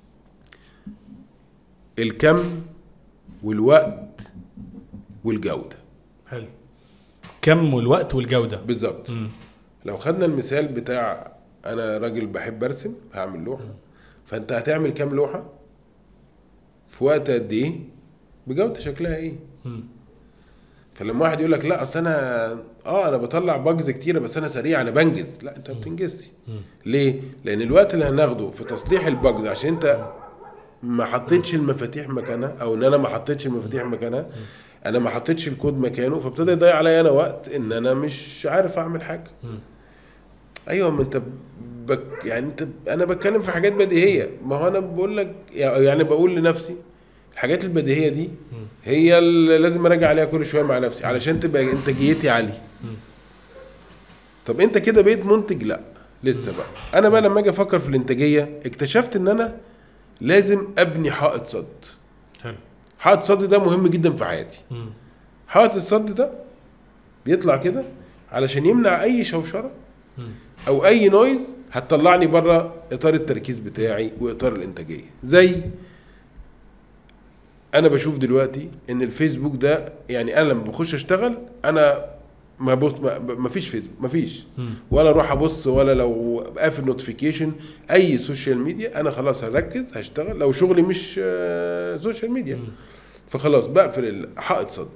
الكم والوقت والجوده حلو كم والوقت والجوده بالظبط مم. لو خدنا المثال بتاع انا راجل بحب ارسم هعمل لوحه فانت هتعمل كام لوحه في وقت قد ايه بجوده شكلها ايه مم. فلما واحد يقول لك لا اصل انا اه انا بطلع باجز كتيره بس انا سريع انا بنجز لا انت ما بتنجزش ليه لان الوقت اللي هناخده في تصليح الباجز عشان انت ما حطيتش المفاتيح مكانها او ان انا ما حطيتش المفاتيح مكانها انا ما حطيتش الكود مكانه فابتدى يضيع عليا انا وقت ان انا مش عارف اعمل حاجه ايوه ما انت بك يعني انت انا بتكلم في حاجات بديهيه ما هو انا بقول لك يعني بقول لنفسي الحاجات البديهيه دي هي اللي لازم اراجع عليها كل شويه مع نفسي علشان تبقى انتاجيتي عاليه طب انت كده بقيت منتج لا لسه بقى انا بقى لما اجي افكر في الانتاجيه اكتشفت ان انا لازم ابني حائط صد حلو حائط الصد ده مهم جدا في حياتي مم. حائط الصد ده بيطلع كده علشان يمنع اي شوشره او اي نويز هتطلعني بره اطار التركيز بتاعي واطار الانتاجيه زي انا بشوف دلوقتي ان الفيسبوك ده يعني انا لما بخش اشتغل انا ما بص ما ما فيش فيسبوك ما فيش ولا اروح ابص ولا لو قافل نوتيفيكيشن اي سوشيال ميديا انا خلاص هركز هشتغل لو شغلي مش آه، سوشيال ميديا فخلاص بقفل ال- حائط صد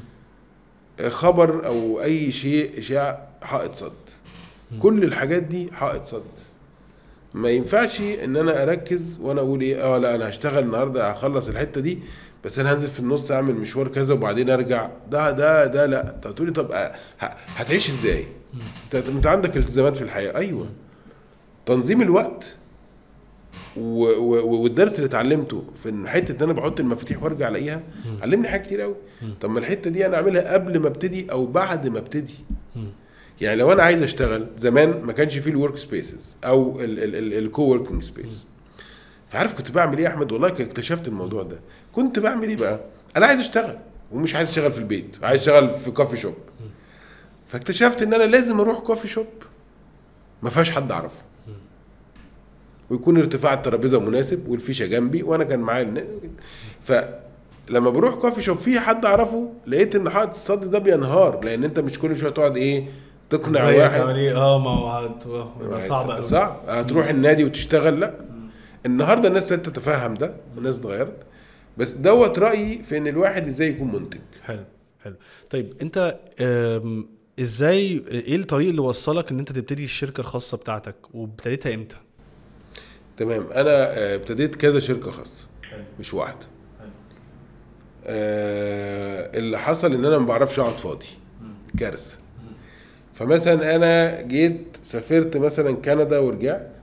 خبر او اي شيء اشاعه حائط صد كل الحاجات دي حائط صد ما ينفعش ان انا اركز وانا اقول ايه اه لا انا هشتغل النهارده هخلص الحته دي بس انا هنزل في النص اعمل مشوار كذا وبعدين ارجع ده ده ده لا انت هتقولي طب آه، ه- هتعيش ازاي؟ انت انت عندك التزامات في الحياه ايوه تنظيم الوقت و و والدرس اللي اتعلمته في إن حته ان انا بحط المفاتيح وارجع الاقيها علمني حاجات كتير قوي طب ما الحته دي انا اعملها قبل ما ابتدي او بعد ما ابتدي يعني لو انا عايز اشتغل زمان ما كانش فيه الورك سبيسز او الكو وركينج سبيس فعارف كنت بعمل ايه يا احمد والله كنت اكتشفت الموضوع ده كنت بعمل ايه بقى انا عايز اشتغل ومش عايز اشتغل في البيت عايز اشتغل في كوفي شوب فاكتشفت ان انا لازم اروح كوفي شوب ما فيهاش حد اعرفه ويكون ارتفاع الترابيزه مناسب والفيشه جنبي وانا كان معايا الن- فلما بروح كوفي شوب في حد اعرفه لقيت ان حائط الصد ده بينهار لان انت مش كل شويه تقعد ايه تقنع ازيك واحد عامل ايه اه ما هو هت- هيبقى صعب قوي صعب هتروح النادي وتشتغل لا النهارده الناس ابتدت تتفهم ده الناس اتغيرت بس دوت رايي في ان الواحد ازاي يكون منتج حلو حلو طيب انت آم، ازاي ايه الطريق اللي وصلك ان انت تبتدي الشركه الخاصه بتاعتك وابتديتها امتى؟ تمام انا آه، ابتديت كذا شركه خاصه مش واحده آه اللي حصل ان انا ما بعرفش اقعد فاضي كارثه فمثلا انا جيت سافرت مثلا كندا ورجعت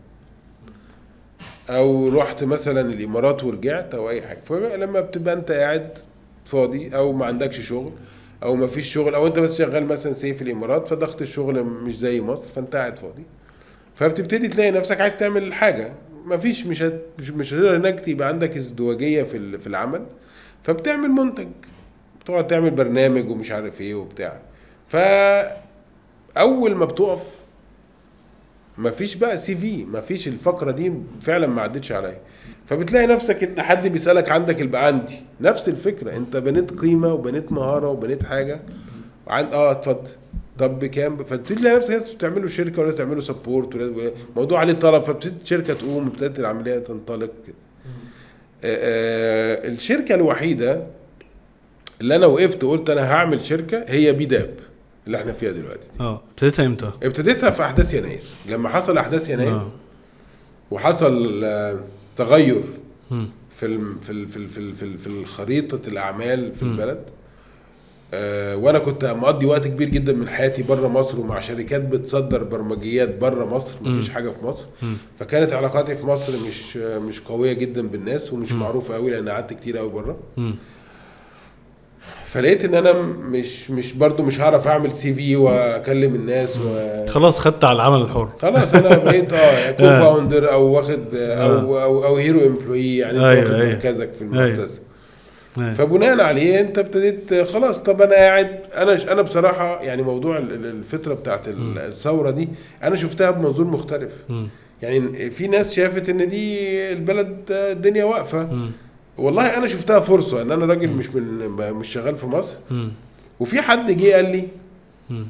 او رحت مثلا الامارات ورجعت او اي حاجه فلما بتبقى انت قاعد فاضي او ما عندكش شغل او ما فيش شغل او انت بس شغال مثلا سي في الامارات فضغط الشغل مش زي مصر فانت قاعد فاضي فبتبتدي تلاقي نفسك عايز تعمل حاجه مفيش مش هت مش مش هتقدر انك يبقى عندك ازدواجيه في ال- في العمل فبتعمل منتج بتقعد تعمل برنامج ومش عارف ايه وبتاع فاول ما بتقف مفيش بقى سي في مفيش الفقره دي فعلا ما عدتش عليا فبتلاقي نفسك ان حد بيسالك عندك البقى عندي نفس الفكره انت بنيت قيمه وبنيت مهاره وبنيت حاجه عن اه اتفضل طب بكام فتبتدي تلاقي نفسك ناس بتعملوا شركه ولا تعملوا سبورت ولا موضوع عليه طلب فابتدت شركه تقوم ابتدت العمليه تنطلق كده آه آه الشركه الوحيده اللي انا وقفت وقلت انا هعمل شركه هي بيداب اللي احنا فيها دلوقتي دي. اه ابتديتها امتى؟ ابتديتها في احداث يناير لما حصل احداث يناير اه وحصل آه، تغير مم. في الم- في ال- في ال- في ال- في ال- في خريطه الاعمال في مم. البلد آه، وانا كنت مقضي وقت كبير جدا من حياتي بره مصر ومع شركات بتصدر برمجيات بره مصر مفيش مم. حاجه في مصر مم. فكانت علاقاتي في مصر مش مش قويه جدا بالناس ومش معروفه قوي لان قعدت كتير قوي بره مم. فلقيت ان انا مش مش برضو مش هعرف اعمل سي في واكلم الناس و خلاص خدت على العمل الحر خلاص انا بقيت اه كو فاوندر او واخد او او, أو هيرو امبلوي يعني أيوة، أنت واخد أيوة. مركزك في المؤسسه أيوة. فبناء عليه انت ابتديت خلاص طب انا قاعد انا انا بصراحه يعني موضوع ال- ال- الفتره بتاعت ال- الثوره دي انا شفتها بمنظور مختلف مم. يعني في ناس شافت ان دي البلد الدنيا واقفه مم. والله انا شفتها فرصه ان انا راجل مش من مش شغال في مصر مم. وفي حد جه قال لي مم.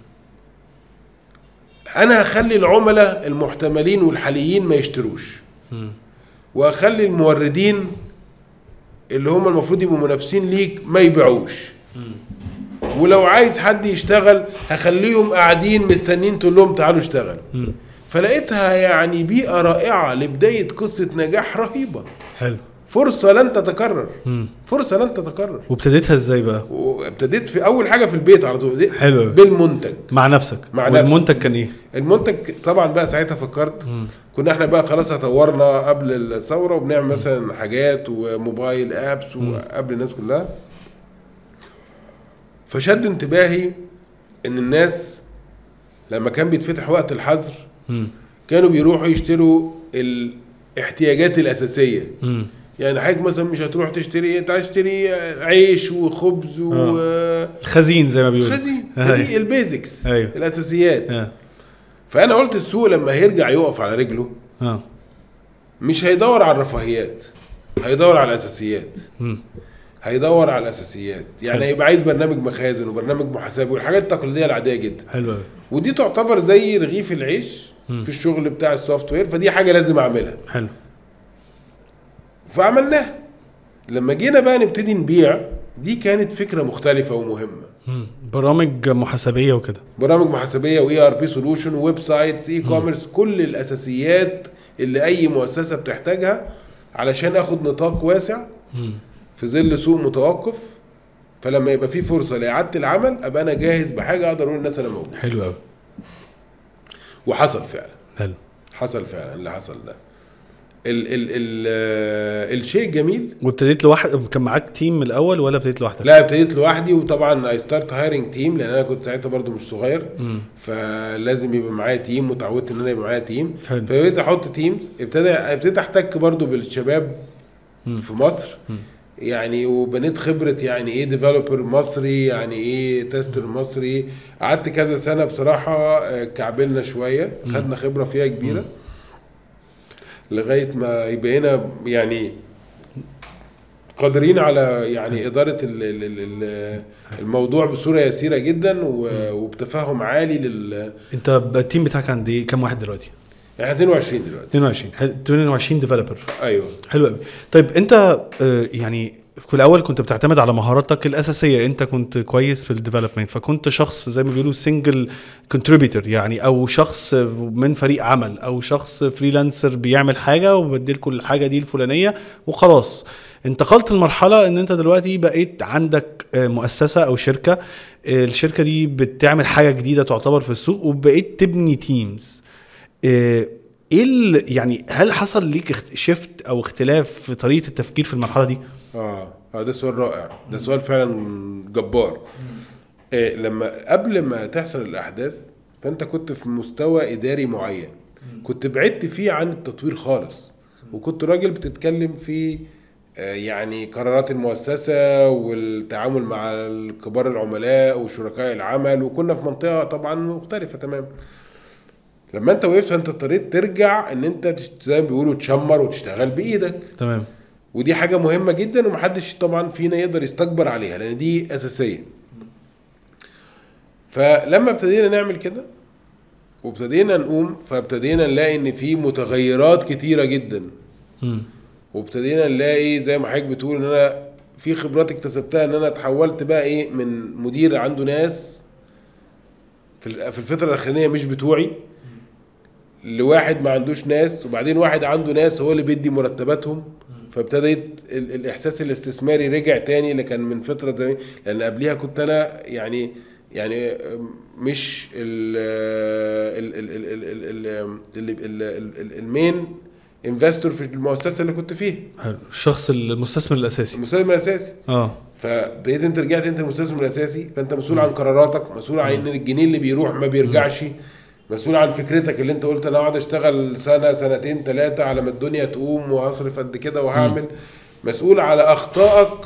انا هخلي العملاء المحتملين والحاليين ما يشتروش مم. واخلي الموردين اللي هم المفروض يبقوا منافسين ليك ما يبيعوش ولو عايز حد يشتغل هخليهم قاعدين مستنين تقول لهم تعالوا اشتغلوا فلقيتها يعني بيئه رائعه لبدايه قصه نجاح رهيبه حلو فرصه لن تتكرر فرصه لن تتكرر وابتديتها ازاي بقى وابتديت في اول حاجه في البيت على طول حلو. بالمنتج مع نفسك مع والمنتج كان ايه المنتج طبعا بقى ساعتها فكرت كنا احنا بقى خلاص طورنا قبل الثوره وبنعمل مثلا حاجات وموبايل ابس وقبل الناس كلها فشد انتباهي ان الناس لما كان بيتفتح وقت الحظر مم. كانوا بيروحوا يشتروا الاحتياجات الاساسيه مم. يعني حضرتك مثلا مش هتروح تشتري انت عايز تشتري عيش وخبز و الخزين زي ما بيقولوا خزين أيوة. دي البيزكس أيوة. الاساسيات اه فانا قلت السوق لما هيرجع يقف على رجله اه مش هيدور على الرفاهيات هيدور على الاساسيات مم. هيدور على الاساسيات يعني حلو. هيبقى عايز برنامج مخازن وبرنامج محاسبي والحاجات التقليديه العاديه جدا حلو قوي ودي تعتبر زي رغيف العيش في الشغل بتاع السوفت وير فدي حاجه لازم اعملها حلو فعملناها لما جينا بقى نبتدي نبيع دي كانت فكره مختلفه ومهمه مم. برامج محاسبيه وكده برامج محاسبيه واي ار بي سولوشن ويب سايتس اي كوميرس كل الاساسيات اللي اي مؤسسه بتحتاجها علشان اخد نطاق واسع في ظل سوق متوقف فلما يبقى في فرصه لاعاده العمل ابقى انا جاهز بحاجه اقدر اقول للناس انا موجود حلو قوي وحصل فعلا حلو حصل فعلا اللي حصل ده ال ال ال آه، الشيء الجميل وابتديت لوحد كان معاك تيم من الاول ولا ابتديت لوحدك؟ لا ابتديت لوحدي وطبعا اي ستارت هايرنج تيم لان انا كنت ساعتها برضو مش صغير مم. فلازم يبقى معايا تيم وتعودت ان انا يبقى معايا تيم حلو. فبقيت احط تيمز ابتدى ابتديت احتك برضو بالشباب في مصر يعني وبنيت خبره يعني ايه ديفلوبر مصري يعني ايه تيستر مصري قعدت كذا سنه بصراحه آه، كعبلنا شويه خدنا خبره فيها كبيره لغايه ما يبقينا يعني قادرين على يعني اداره ال- ال- ال- ال- الموضوع بصوره يسيره جدا و- وبتفهم عالي لل انت ب- التيم بتاعك عند ايه؟ كام واحد دلوقتي؟ احنا 22 دلوقتي 22 حلو. 22 ديفلوبر ايوه حلو قوي طيب انت آه، يعني في الاول كنت بتعتمد على مهاراتك الاساسيه انت كنت كويس في الديفلوبمنت فكنت شخص زي ما بيقولوا سنجل كونتريبيتور يعني او شخص من فريق عمل او شخص فريلانسر بيعمل حاجه وبديلكوا الحاجه دي الفلانيه وخلاص انتقلت لمرحله ان انت دلوقتي بقيت عندك آه، مؤسسه او شركه آه، الشركه دي بتعمل حاجه جديده تعتبر في السوق وبقيت تبني تيمز ايه ال- يعني هل حصل ليك اخت- شيفت او اختلاف في طريقه التفكير في المرحله دي؟ اه اه ده سؤال رائع ده سؤال فعلا جبار إيه لما قبل ما تحصل الاحداث فانت كنت في مستوى اداري معين كنت بعدت فيه عن التطوير خالص وكنت راجل بتتكلم في آه، يعني قرارات المؤسسة والتعامل مع كبار العملاء وشركاء العمل وكنا في منطقة طبعا مختلفة تماما لما انت وقفت انت اضطريت ترجع ان انت تشت- زي ما بيقولوا تشمر وتشتغل بايدك تمام ودي حاجة مهمة جدا ومحدش طبعا فينا يقدر يستكبر عليها لأن دي أساسية. فلما ابتدينا نعمل كده وابتدينا نقوم فابتدينا نلاقي إن في متغيرات كتيرة جدا مم. وابتدينا نلاقي زي ما حضرتك بتقول إن أنا في خبرات اكتسبتها إن أنا اتحولت بقى إيه من مدير عنده ناس في ال- في الفترة الأخرانية مش بتوعي لواحد ما عندوش ناس وبعدين واحد عنده ناس هو اللي بيدي مرتباتهم فابتديت ال- الاحساس الاستثماري رجع تاني اللي كان من فتره زمان لان قبليها كنت انا يعني يعني مش ال ال ال ال ال ال ال ال ال ال المين انفستور في المؤسسه اللي كنت فيها حلو الشخص المستثمر الاساسي المستثمر الاساسي اه فبقيت انت رجعت انت المستثمر الاساسي فانت مسؤول عن قراراتك مسؤول عن ان الجنيه اللي بيروح ما بيرجعش مسؤول عن فكرتك اللي انت قلت انا اقعد اشتغل سنه سنتين ثلاثه على ما الدنيا تقوم وهصرف قد كده وهعمل مسؤول على اخطائك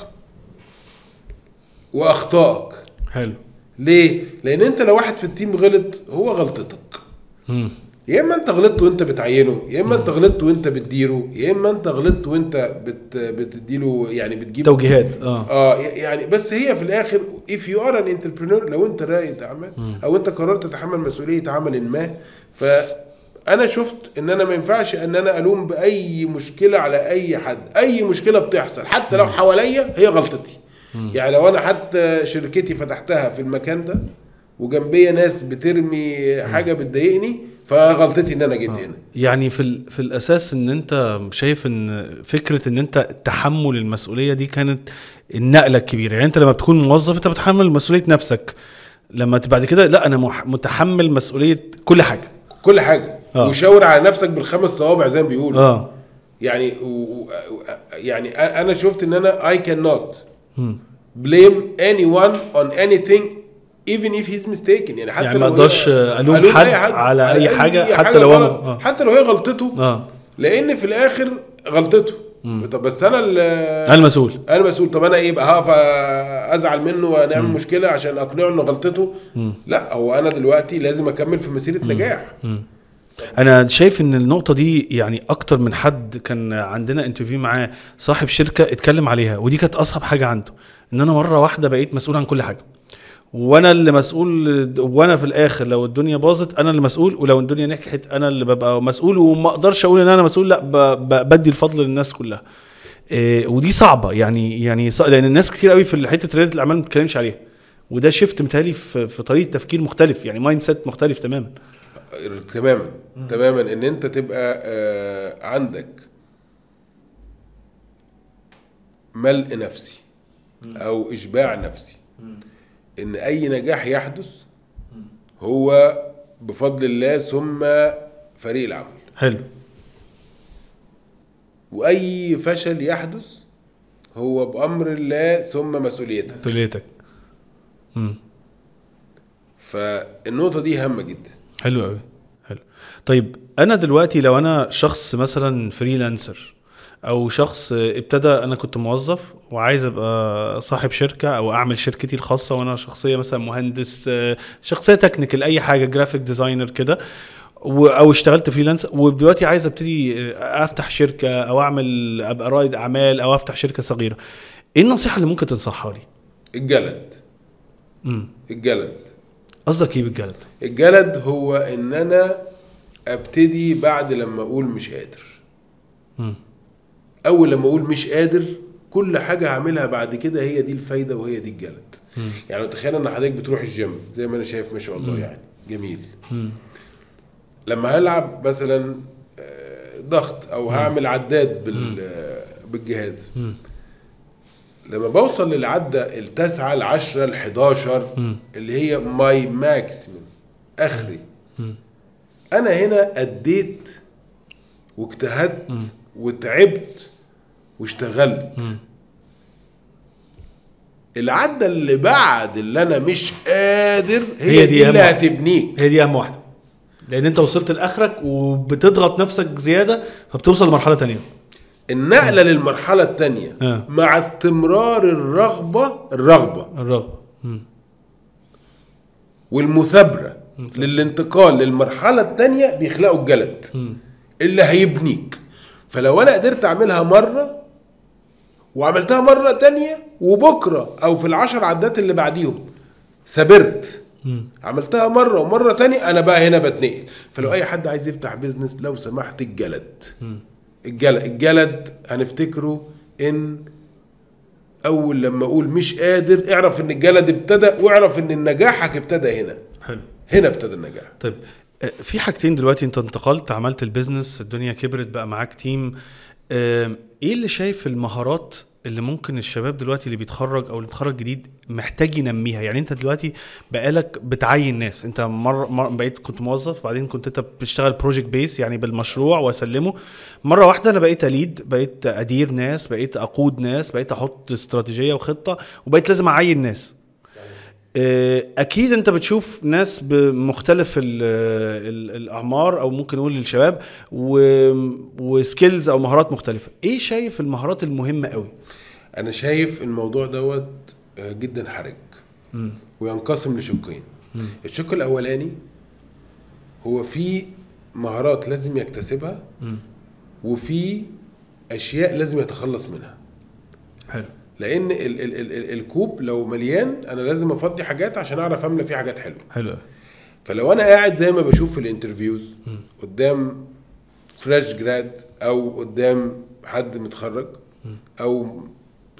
واخطائك حلو ليه؟ لان انت لو واحد في التيم غلط هو غلطتك مم. يا اما انت غلطت وانت بتعينه يا اما انت غلطت وانت بتديره يا اما انت غلطت وانت بت بتديله يعني بتجيب توجيهات اه اه يعني بس هي في الاخر if you are an entrepreneur لو انت رائد اعمال او انت قررت تتحمل مسؤوليه عمل ما فانا شفت ان انا ما ينفعش ان انا الوم باي مشكله على اي حد اي مشكله بتحصل حتى لو حواليا هي غلطتي يعني لو انا حتى شركتي فتحتها في المكان ده وجنبيا ناس بترمي حاجه بتضايقني فغلطتي ان انا جيت هنا يعني في ال- في الاساس ان انت شايف ان فكره ان انت تحمل المسؤوليه دي كانت النقله الكبيره يعني انت لما بتكون موظف انت بتحمل مسؤوليه نفسك لما ت- بعد كده لا انا مح- متحمل مسؤوليه كل حاجه كل حاجه آه. وشاور على نفسك بالخمس صوابع زي ما بيقولوا اه يعني و... و... يعني أ- انا شفت ان انا I cannot blame anyone on anything even if he's mistaken يعني حتى يعني ما لو هي- أقدرش ألوم ألوم حد أي على أي حاجة حتى لو غلط هو- آه. حتى لو هي غلطته اه لان في الاخر غلطته طب بس انا ال- انا المسؤول انا مسؤول طب انا ايه بقى هقف ازعل منه ونعمل مشكله عشان اقنعه انه غلطته لا هو انا دلوقتي لازم اكمل في مسيره نجاح انا شايف ان النقطه دي يعني اكتر من حد كان عندنا انترفيو معاه صاحب شركه اتكلم عليها ودي كانت اصعب حاجه عنده ان انا مره واحده بقيت مسؤول عن كل حاجه وانا اللي مسؤول وانا في الاخر لو الدنيا باظت انا اللي مسؤول ولو الدنيا نجحت انا اللي ببقى مسؤول وما اقدرش اقول ان انا مسؤول لا ب- ب- بدي الفضل للناس كلها إيه ودي صعبه يعني يعني صع- لان الناس كتير قوي في حته رياده الاعمال ما بتتكلمش عليها وده شيفت متهيألي في, في طريقه تفكير مختلف يعني مايند سيت مختلف تماما تماما تماما ان انت تبقى آه، عندك ملء نفسي او اشباع نفسي ان اي نجاح يحدث هو بفضل الله ثم فريق العمل حلو واي فشل يحدث هو بامر الله ثم مسؤوليتك مسؤوليتك امم فالنقطه دي هامه جدا حلو قوي حلو طيب انا دلوقتي لو انا شخص مثلا فريلانسر او شخص ابتدى انا كنت موظف وعايز ابقى صاحب شركه او اعمل شركتي الخاصه وانا شخصيه مثلا مهندس آه، شخصيه تكنيكال اي حاجه جرافيك ديزاينر كده و- او اشتغلت فريلانس ودلوقتي عايز ابتدي آه، افتح شركه او اعمل ابقى رائد اعمال او افتح شركه صغيره ايه النصيحه اللي ممكن تنصحها لي الجلد امم الجلد قصدك ايه بالجلد الجلد هو ان انا ابتدي بعد لما اقول مش قادر مم. اول لما اقول مش قادر كل حاجه هعملها بعد كده هي دي الفايده وهي دي الجلد يعني تخيل ان حضرتك بتروح الجيم زي ما انا شايف ما شاء الله يعني جميل لما هلعب مثلا آه، ضغط او هعمل عداد بال آه، بالجهاز لما بوصل للعدة التاسعة العشرة الحداشر اللي هي ماي ماكسيمم اخري انا هنا اديت واجتهدت وتعبت واشتغلت العدة اللي بعد اللي انا مش قادر هي, هي هي دي دي, اللي أهم- هتبنيك هي دي اهم واحده لان انت وصلت لاخرك وبتضغط نفسك زياده فبتوصل لمرحله تانية النقلة للمرحلة التانية آه. مع استمرار الرغبة الرغبة الرغبه مم. والمثابرة للانتقال للمرحلة التانية بيخلقوا الجلد اللي هيبنيك فلو انا قدرت اعملها مرة وعملتها مرة تانية وبكرة او في العشر عدات اللي بعديهم سبرت عملتها مرة ومرة تانية انا بقى هنا بتنقل فلو اي حد عايز يفتح بيزنس لو سمحت الجلد الجلد الجلد هنفتكره ان اول لما اقول مش قادر اعرف ان الجلد ابتدى واعرف ان نجاحك ابتدى هنا حلو هنا ابتدى النجاح طيب آه، في حاجتين دلوقتي انت انتقلت عملت البيزنس الدنيا كبرت بقى معاك تيم آم، ايه اللي شايف المهارات اللي ممكن الشباب دلوقتي اللي بيتخرج او اللي بيتخرج جديد محتاج ينميها يعني انت دلوقتي بقالك بتعين ناس انت مره مر بقيت كنت موظف بعدين كنت انت بتشتغل بروجكت بيس يعني بالمشروع واسلمه مره واحده انا بقيت اليد بقيت ادير ناس بقيت اقود ناس بقيت احط استراتيجيه وخطه وبقيت لازم اعين ناس آه، اكيد انت بتشوف ناس بمختلف ال ال الاعمار او ممكن نقول الشباب وسكيلز او مهارات مختلفه ايه شايف المهارات المهمه قوي انا شايف الموضوع دوت آه، جدا حرج وينقسم لشقين الشق الاولاني هو في مهارات لازم يكتسبها وفي اشياء لازم يتخلص منها حلو لان ال ال ال ال الكوب لو مليان انا لازم افضي حاجات عشان اعرف املى فيه حاجات حلوه حلو فلو انا قاعد زي ما بشوف في الانترفيوز قدام فريش جراد او قدام حد متخرج او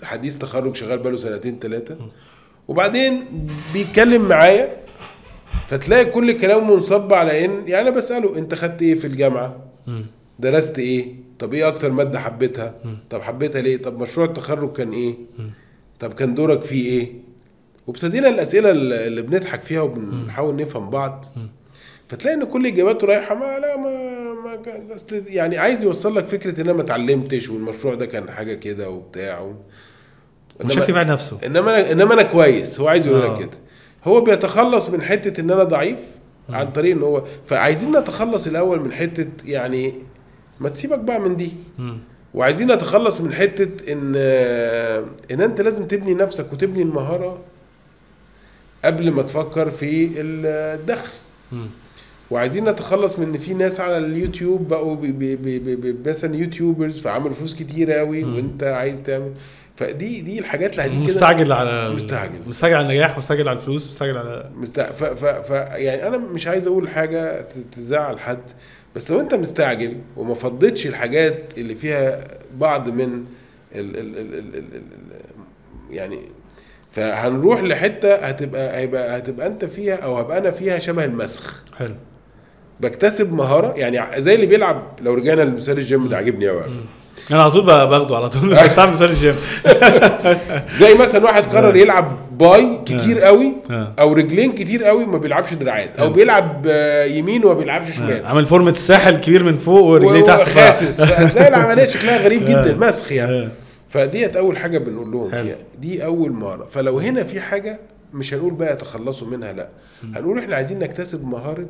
حديث تخرج شغال بقاله سنتين ثلاثه وبعدين بيتكلم معايا فتلاقي كل كلامه منصب على ان يعني انا بساله انت خدت ايه في الجامعه مم. درست ايه طب ايه اكتر ماده حبيتها طب حبيتها ليه طب مشروع التخرج كان ايه طب كان دورك فيه ايه وابتدينا الاسئله اللي اللي بنضحك فيها وبنحاول نفهم بعض فتلاقي ان كل اجاباته رايحه ما لا ما, ما كان- أصل يعني عايز يوصل لك فكره ان انا ما اتعلمتش والمشروع ده كان حاجه كده وبتاع و... مش عارف يبيع نفسه انما انا انما انا كويس هو عايز يقول آه. لك كده هو بيتخلص من حته ان انا ضعيف عن طريق ان هو فعايزين نتخلص الاول من حته يعني ما تسيبك بقى من دي مم. وعايزين نتخلص من حته ان ان انت لازم تبني نفسك وتبني المهاره قبل ما تفكر في الدخل مم. وعايزين نتخلص من ان في ناس على اليوتيوب بقوا بي بي بي بي بي مثلا يوتيوبرز فعملوا فلوس كتير قوي وانت عايز تعمل فدي دي الحاجات اللي عايزين كده مستعجل على مستعجل. مستعجل على النجاح مستعجل على الفلوس مستعجل على مستع... ف... ف... ف... يعني انا مش عايز اقول حاجه ت- تزعل حد بس لو انت مستعجل وما فضيتش الحاجات اللي فيها بعض من ال... ال... ال... ال... ال... ال... يعني فهنروح لحته هتبقى هيبقى هتبقى انت فيها او هبقى انا فيها شبه المسخ حلو بكتسب مهاره يعني زي اللي بيلعب لو رجعنا لمثال الجيم ده عاجبني قوي انا على طول بقى باخده على طول بس اعمل مثال الجيم زي مثلا واحد قرر يلعب باي كتير قوي آه. او رجلين كتير قوي وما بيلعبش دراعات او بيلعب آه، يمين وما بيلعبش شمال عامل فورمه الساحل كبير من فوق ورجليه تحت خاسس فتلاقي العمليه شكلها غريب جدا مسخ يعني آه. فديت اول حاجه بنقول لهم حلو. فيها دي اول مهاره فلو هنا في حاجه مش هنقول بقى يتخلصوا منها لا هنقول احنا عايزين نكتسب مهاره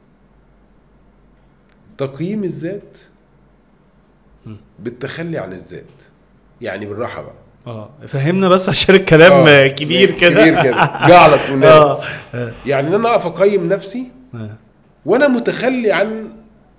تقييم الذات بالتخلي عن الذات يعني بالراحه بقى اه فهمنا بس عشان الكلام آه، كبير كده كبير كده جعلص والنبي. اه اه يعني ان انا اقف اقيم نفسي آه. وانا متخلي عن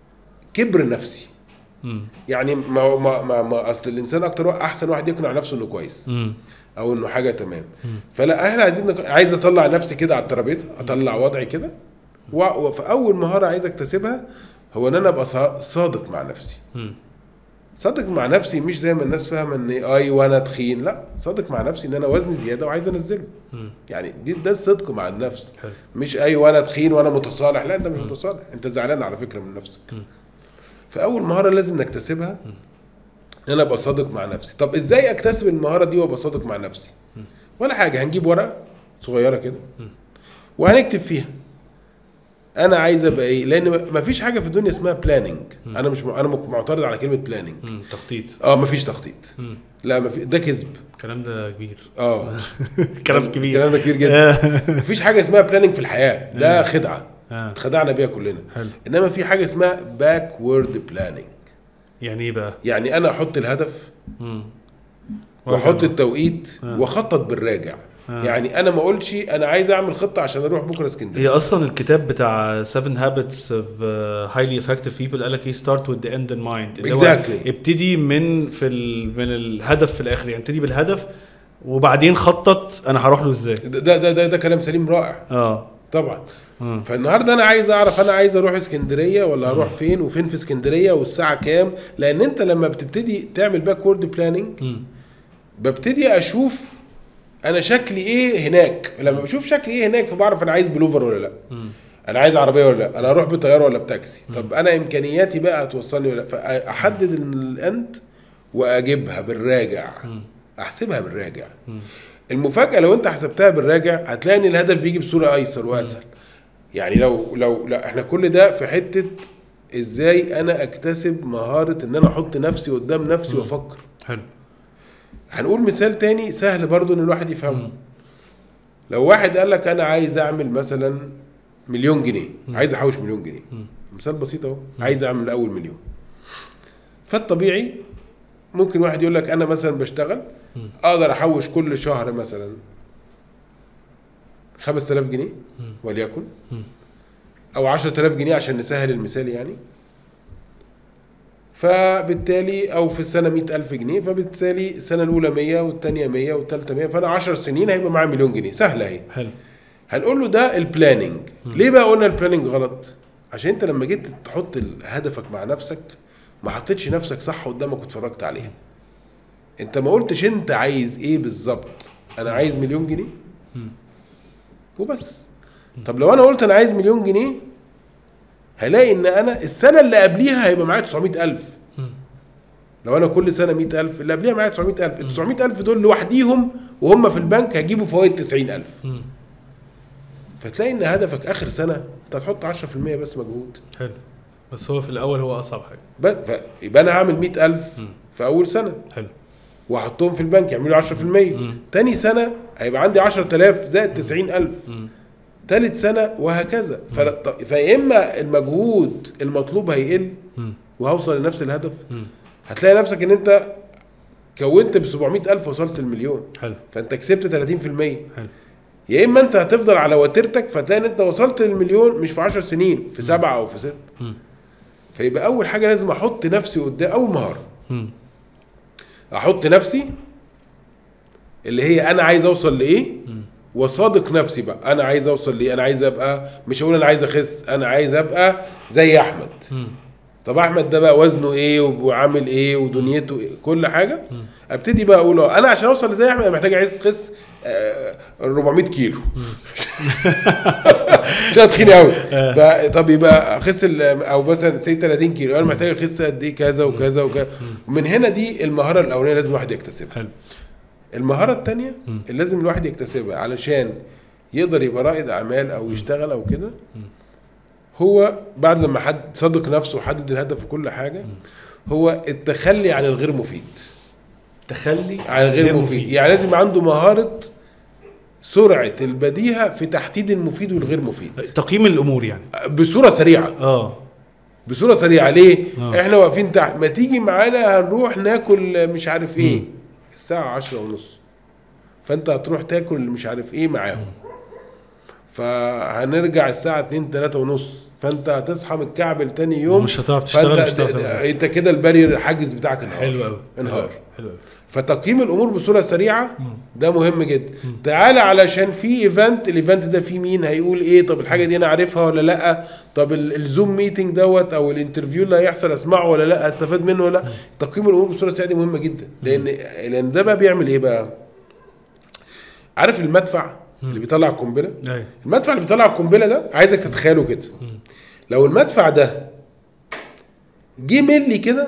كبر نفسي مم. يعني ما ما ما, ما اصل الانسان اكتر واحد احسن واحد يقنع نفسه انه كويس مم. او انه حاجه تمام فلا احنا عايزين نق... عايز اطلع نفسي كده على الترابيزه اطلع وضعي كده و... وفاول مهاره عايز اكتسبها هو ان انا ابقى صا- صادق مع نفسي مم. صادق مع نفسي مش زي ما الناس فاهمه ان اي وانا تخين لا صادق مع نفسي ان انا وزني زياده وعايز انزله مم. يعني دي ده الصدق مع النفس حلو. مش اي وانا تخين وانا متصالح لا انت مش متصالح انت زعلان على فكره من نفسك فاول مهاره لازم نكتسبها ان انا ابقى صادق مع نفسي طب ازاي اكتسب المهاره دي وابقى صادق مع نفسي ولا حاجه هنجيب ورقه صغيره كده وهنكتب فيها انا عايز ابقى ايه لان ما فيش حاجه في الدنيا اسمها بلاننج انا مش انا معترض على كلمه بلاننج مم. تخطيط اه ما فيش تخطيط مم. لا ما في ده كذب الكلام ده كبير اه كلام كبير الكلام ده كبير جدا مفيش حاجه اسمها بلاننج في الحياه ده خدعه آه. اتخدعنا بيها كلنا حلو. انما في حاجه اسمها باكورد بلاننج يعني ايه بقى؟ يعني انا احط الهدف مم. واحط التوقيت آه. واخطط بالراجع آه. يعني انا ما اقولش انا عايز اعمل خطه عشان اروح بكره اسكندريه هي اصلا الكتاب بتاع 7 habits of uh, highly effective people قال لك ايه start with the end in mind اللي هو Exactly. ابتدي من في ال... من الهدف في الاخر يعني ابتدي بالهدف وبعدين خطط انا هروح له ازاي ده ده ده, ده, ده كلام سليم رائع اه طبعا مم. فالنهارده انا عايز اعرف انا عايز اروح اسكندريه ولا اروح فين وفين في اسكندريه والساعه كام لان انت لما بتبتدي تعمل باكورد بلاننج مم. ببتدي اشوف انا شكلي ايه هناك لما بشوف شكلي ايه هناك فبعرف انا عايز بلوفر ولا لا مم. انا عايز عربيه ولا لا انا اروح بطياره ولا بتاكسي طب انا امكانياتي بقى هتوصلني ولا لا فاحدد الاند واجيبها بالراجع احسبها بالراجع المفاجاه لو انت حسبتها بالراجع هتلاقي ان الهدف بيجي بصوره ايسر واسهل يعني لو لو لا احنا كل ده في حته ازاي انا اكتسب مهاره ان انا احط نفسي قدام نفسي وافكر حلو هنقول مثال تاني سهل برضو ان الواحد يفهمه لو واحد قال لك انا عايز اعمل مثلا مليون جنيه عايز احوش مليون جنيه مثال بسيط اهو عايز اعمل اول مليون فالطبيعي ممكن واحد يقول لك انا مثلا بشتغل اقدر احوش كل شهر مثلا 5000 جنيه وليكن او 10000 جنيه عشان نسهل المثال يعني فبالتالي او في السنه 100000 جنيه فبالتالي السنه الاولى 100 والثانيه 100 والثالثه 100 فانا 10 سنين هيبقى معايا مليون جنيه سهله اهي حلو هنقول له ده البلاننج ليه بقى قلنا البلاننج غلط عشان انت لما جيت تحط هدفك مع نفسك ما حطيتش نفسك صح قدامك واتفرجت عليها انت ما قلتش انت عايز ايه بالظبط انا عايز مليون جنيه وبس طب لو انا قلت انا عايز مليون جنيه هلاقي ان انا السنه اللي قبليها هيبقى معايا 900000 لو انا كل سنه 100000 اللي قبليها معايا 900000 ال 900000 دول لوحديهم وهم في البنك هيجيبوا فوائد 90000 فتلاقي ان هدفك اخر سنه انت هتحط 10% بس مجهود حلو بس هو في الاول هو اصعب حاجه بس ف- يبقى انا هعمل 100000 في اول سنه حلو واحطهم في البنك يعملوا 10% تاني سنه هيبقى عندي 10000 زائد 90000 تالت سنه وهكذا فلا- فيا اما المجهود المطلوب هيقل وهوصل لنفس الهدف هتلاقي نفسك ان انت كونت ب 700000 وصلت المليون حلو فانت كسبت 30% حلو يا اما انت هتفضل على وتيرتك فتلاقي ان انت وصلت للمليون مش في 10 سنين في سبعه او في ست فيبقى اول حاجه لازم احط نفسي قدام اول مهاره مم. احط نفسي اللي هي انا عايز اوصل لايه وصادق نفسي بقى انا عايز اوصل لايه انا عايز ابقى مش هقول انا عايز اخس انا عايز ابقى زي احمد طب احمد ده بقى وزنه ايه وعامل ايه ودنيته إيه كل حاجه ابتدي بقى اقول اه انا عشان اوصل لزي احمد انا محتاج عايز اخس آه، 400 كيلو عشان تخين قوي فطب يبقى اخس ال- او مثلا سي 30 كيلو انا محتاج اخس قد ايه كذا وكذا وكذا ومن هنا دي المهاره الاولانيه لازم الواحد يكتسبها حلو المهاره الثانيه اللي لازم الواحد يكتسبها علشان يقدر يبقى رائد اعمال او يشتغل او كده هو بعد لما حد صدق نفسه وحدد الهدف وكل حاجه هو التخلي عن الغير مفيد تخلي عن الغير مفيد يعني لازم يبقى عنده مهاره سرعه البديهه في تحديد المفيد والغير مفيد تقييم الامور يعني بصوره سريعه اه بصوره سريعه ليه آه. احنا واقفين تحت ما تيجي معانا هنروح ناكل مش عارف ايه الساعه عشرة ونص فانت هتروح تاكل مش عارف ايه معاهم فهنرجع الساعه 2 3 ونص فانت هتصحى متكعبل تاني يوم ومش هتعرف تشتغل، فانت مش هتعرف د- د- تعمل. انت كده البارير الحاجز بتاعك انهار حلو قوي انهار حلو قوي فتقييم الامور بصوره سريعه ده مهم جدا تعالى علشان في ايفنت الايفنت ده فيه مين هيقول ايه طب الحاجه دي انا عارفها ولا لا طب ال- الزوم ميتنج دوت او الانترفيو اللي هيحصل اسمعه ولا لا استفاد منه ولا لا تقييم الامور بصوره سريعه دي مهمه جدا لان لان ده بقى بيعمل ايه بقى عارف المدفع اللي بيطلع القنبله ايوه المدفع اللي بيطلع القنبله ده عايزك تتخيله كده لو المدفع ده جه ملي كده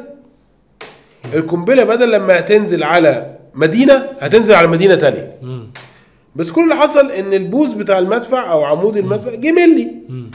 القنبله بدل لما هتنزل على مدينه هتنزل على مدينه تانية مم. بس كل اللي حصل ان البوز بتاع المدفع او عمود المدفع جه ملي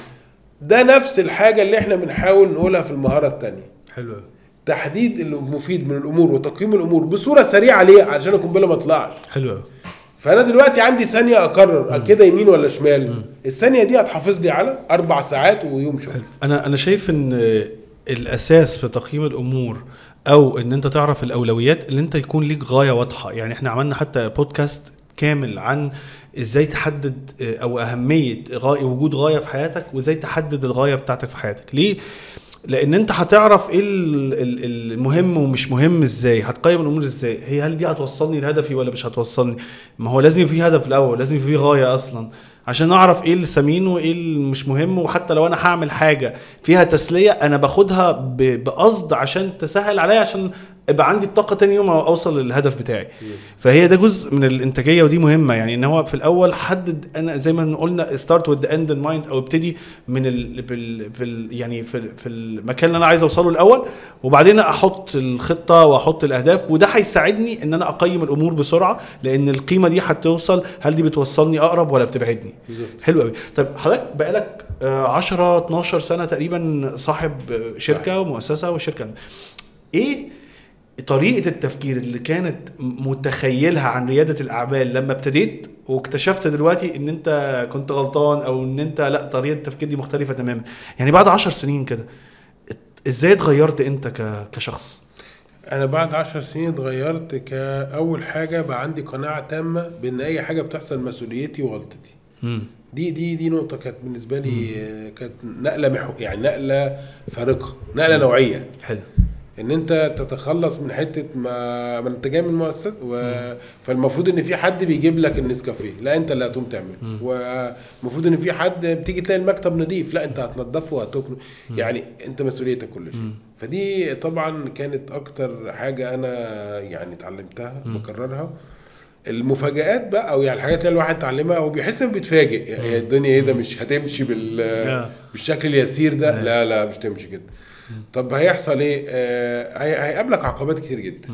ده نفس الحاجه اللي احنا بنحاول نقولها في المهاره التانية حلو قوي تحديد المفيد من الامور وتقييم الامور بصوره سريعه ليه عشان القنبله ما تطلعش حلو قوي فانا دلوقتي عندي ثانيه اقرر كده يمين ولا شمال الثانيه دي هتحافظ لي على اربع ساعات ويوم شغل انا انا شايف ان الاساس في تقييم الامور او ان انت تعرف الاولويات اللي انت يكون ليك غايه واضحه يعني احنا عملنا حتى بودكاست كامل عن ازاي تحدد آه، او اهميه غاية وجود غايه في حياتك وازاي تحدد الغايه بتاعتك في حياتك ليه لان انت هتعرف ايه ال- ال- المهم ومش مهم ازاي هتقيم الامور ازاي هي هل دي هتوصلني لهدفي ولا مش هتوصلني ما هو لازم يبقى في هدف الاول لازم يبقى في غايه اصلا عشان اعرف ايه اللي ثمين وايه اللي مش مهم وحتى لو انا هعمل حاجه فيها تسليه انا باخدها ب- بقصد عشان تسهل عليا عشان يبقى عندي الطاقه تاني يوم اوصل للهدف بتاعي فهي ده جزء من الانتاجيه ودي مهمه يعني ان هو في الاول حدد انا زي ما قلنا ستارت وذ اند ان مايند او ابتدي من ال بال بال يعني في, في المكان اللي انا عايز اوصله الاول وبعدين احط الخطه واحط الاهداف وده هيساعدني ان انا اقيم الامور بسرعه لان القيمه دي هتوصل هل دي بتوصلني اقرب ولا بتبعدني حلو قوي طيب حضرتك بقالك آه، 10 12 سنه تقريبا صاحب آه، شركه ومؤسسه وشركه ايه طريقه التفكير اللي كانت متخيلها عن رياده الاعمال لما ابتديت واكتشفت دلوقتي ان انت كنت غلطان او ان انت لا طريقه التفكير دي مختلفه تماما يعني بعد عشر سنين كده ات- ازاي اتغيرت انت ك- كشخص انا بعد عشر سنين اتغيرت كاول حاجه بقى عندي قناعه تامه بان اي حاجه بتحصل مسؤوليتي وغلطتي دي دي دي نقطه كانت بالنسبه لي آه، كانت نقله محو يعني نقله فارقه نقله نوعيه حلو ان انت تتخلص من حته ما, ما انت جاي من مؤسسه و... فالمفروض ان في حد بيجيب لك النسكافيه لا انت اللي هتقوم تعمله والمفروض ان في حد بتيجي تلاقي المكتب نظيف لا انت هتنضفه وهتكنه يعني انت مسؤوليتك كل شيء فدي طبعا كانت اكتر حاجه انا يعني اتعلمتها بكررها المفاجآت بقى او يعني الحاجات اللي الواحد اتعلمها هو بيحس انه بيتفاجئ يعني الدنيا ايه ده مش هتمشي بال آه. بالشكل اليسير ده لا لا مش تمشي كده طب هيحصل ايه آه هي- هيقابلك عقبات كتير جدا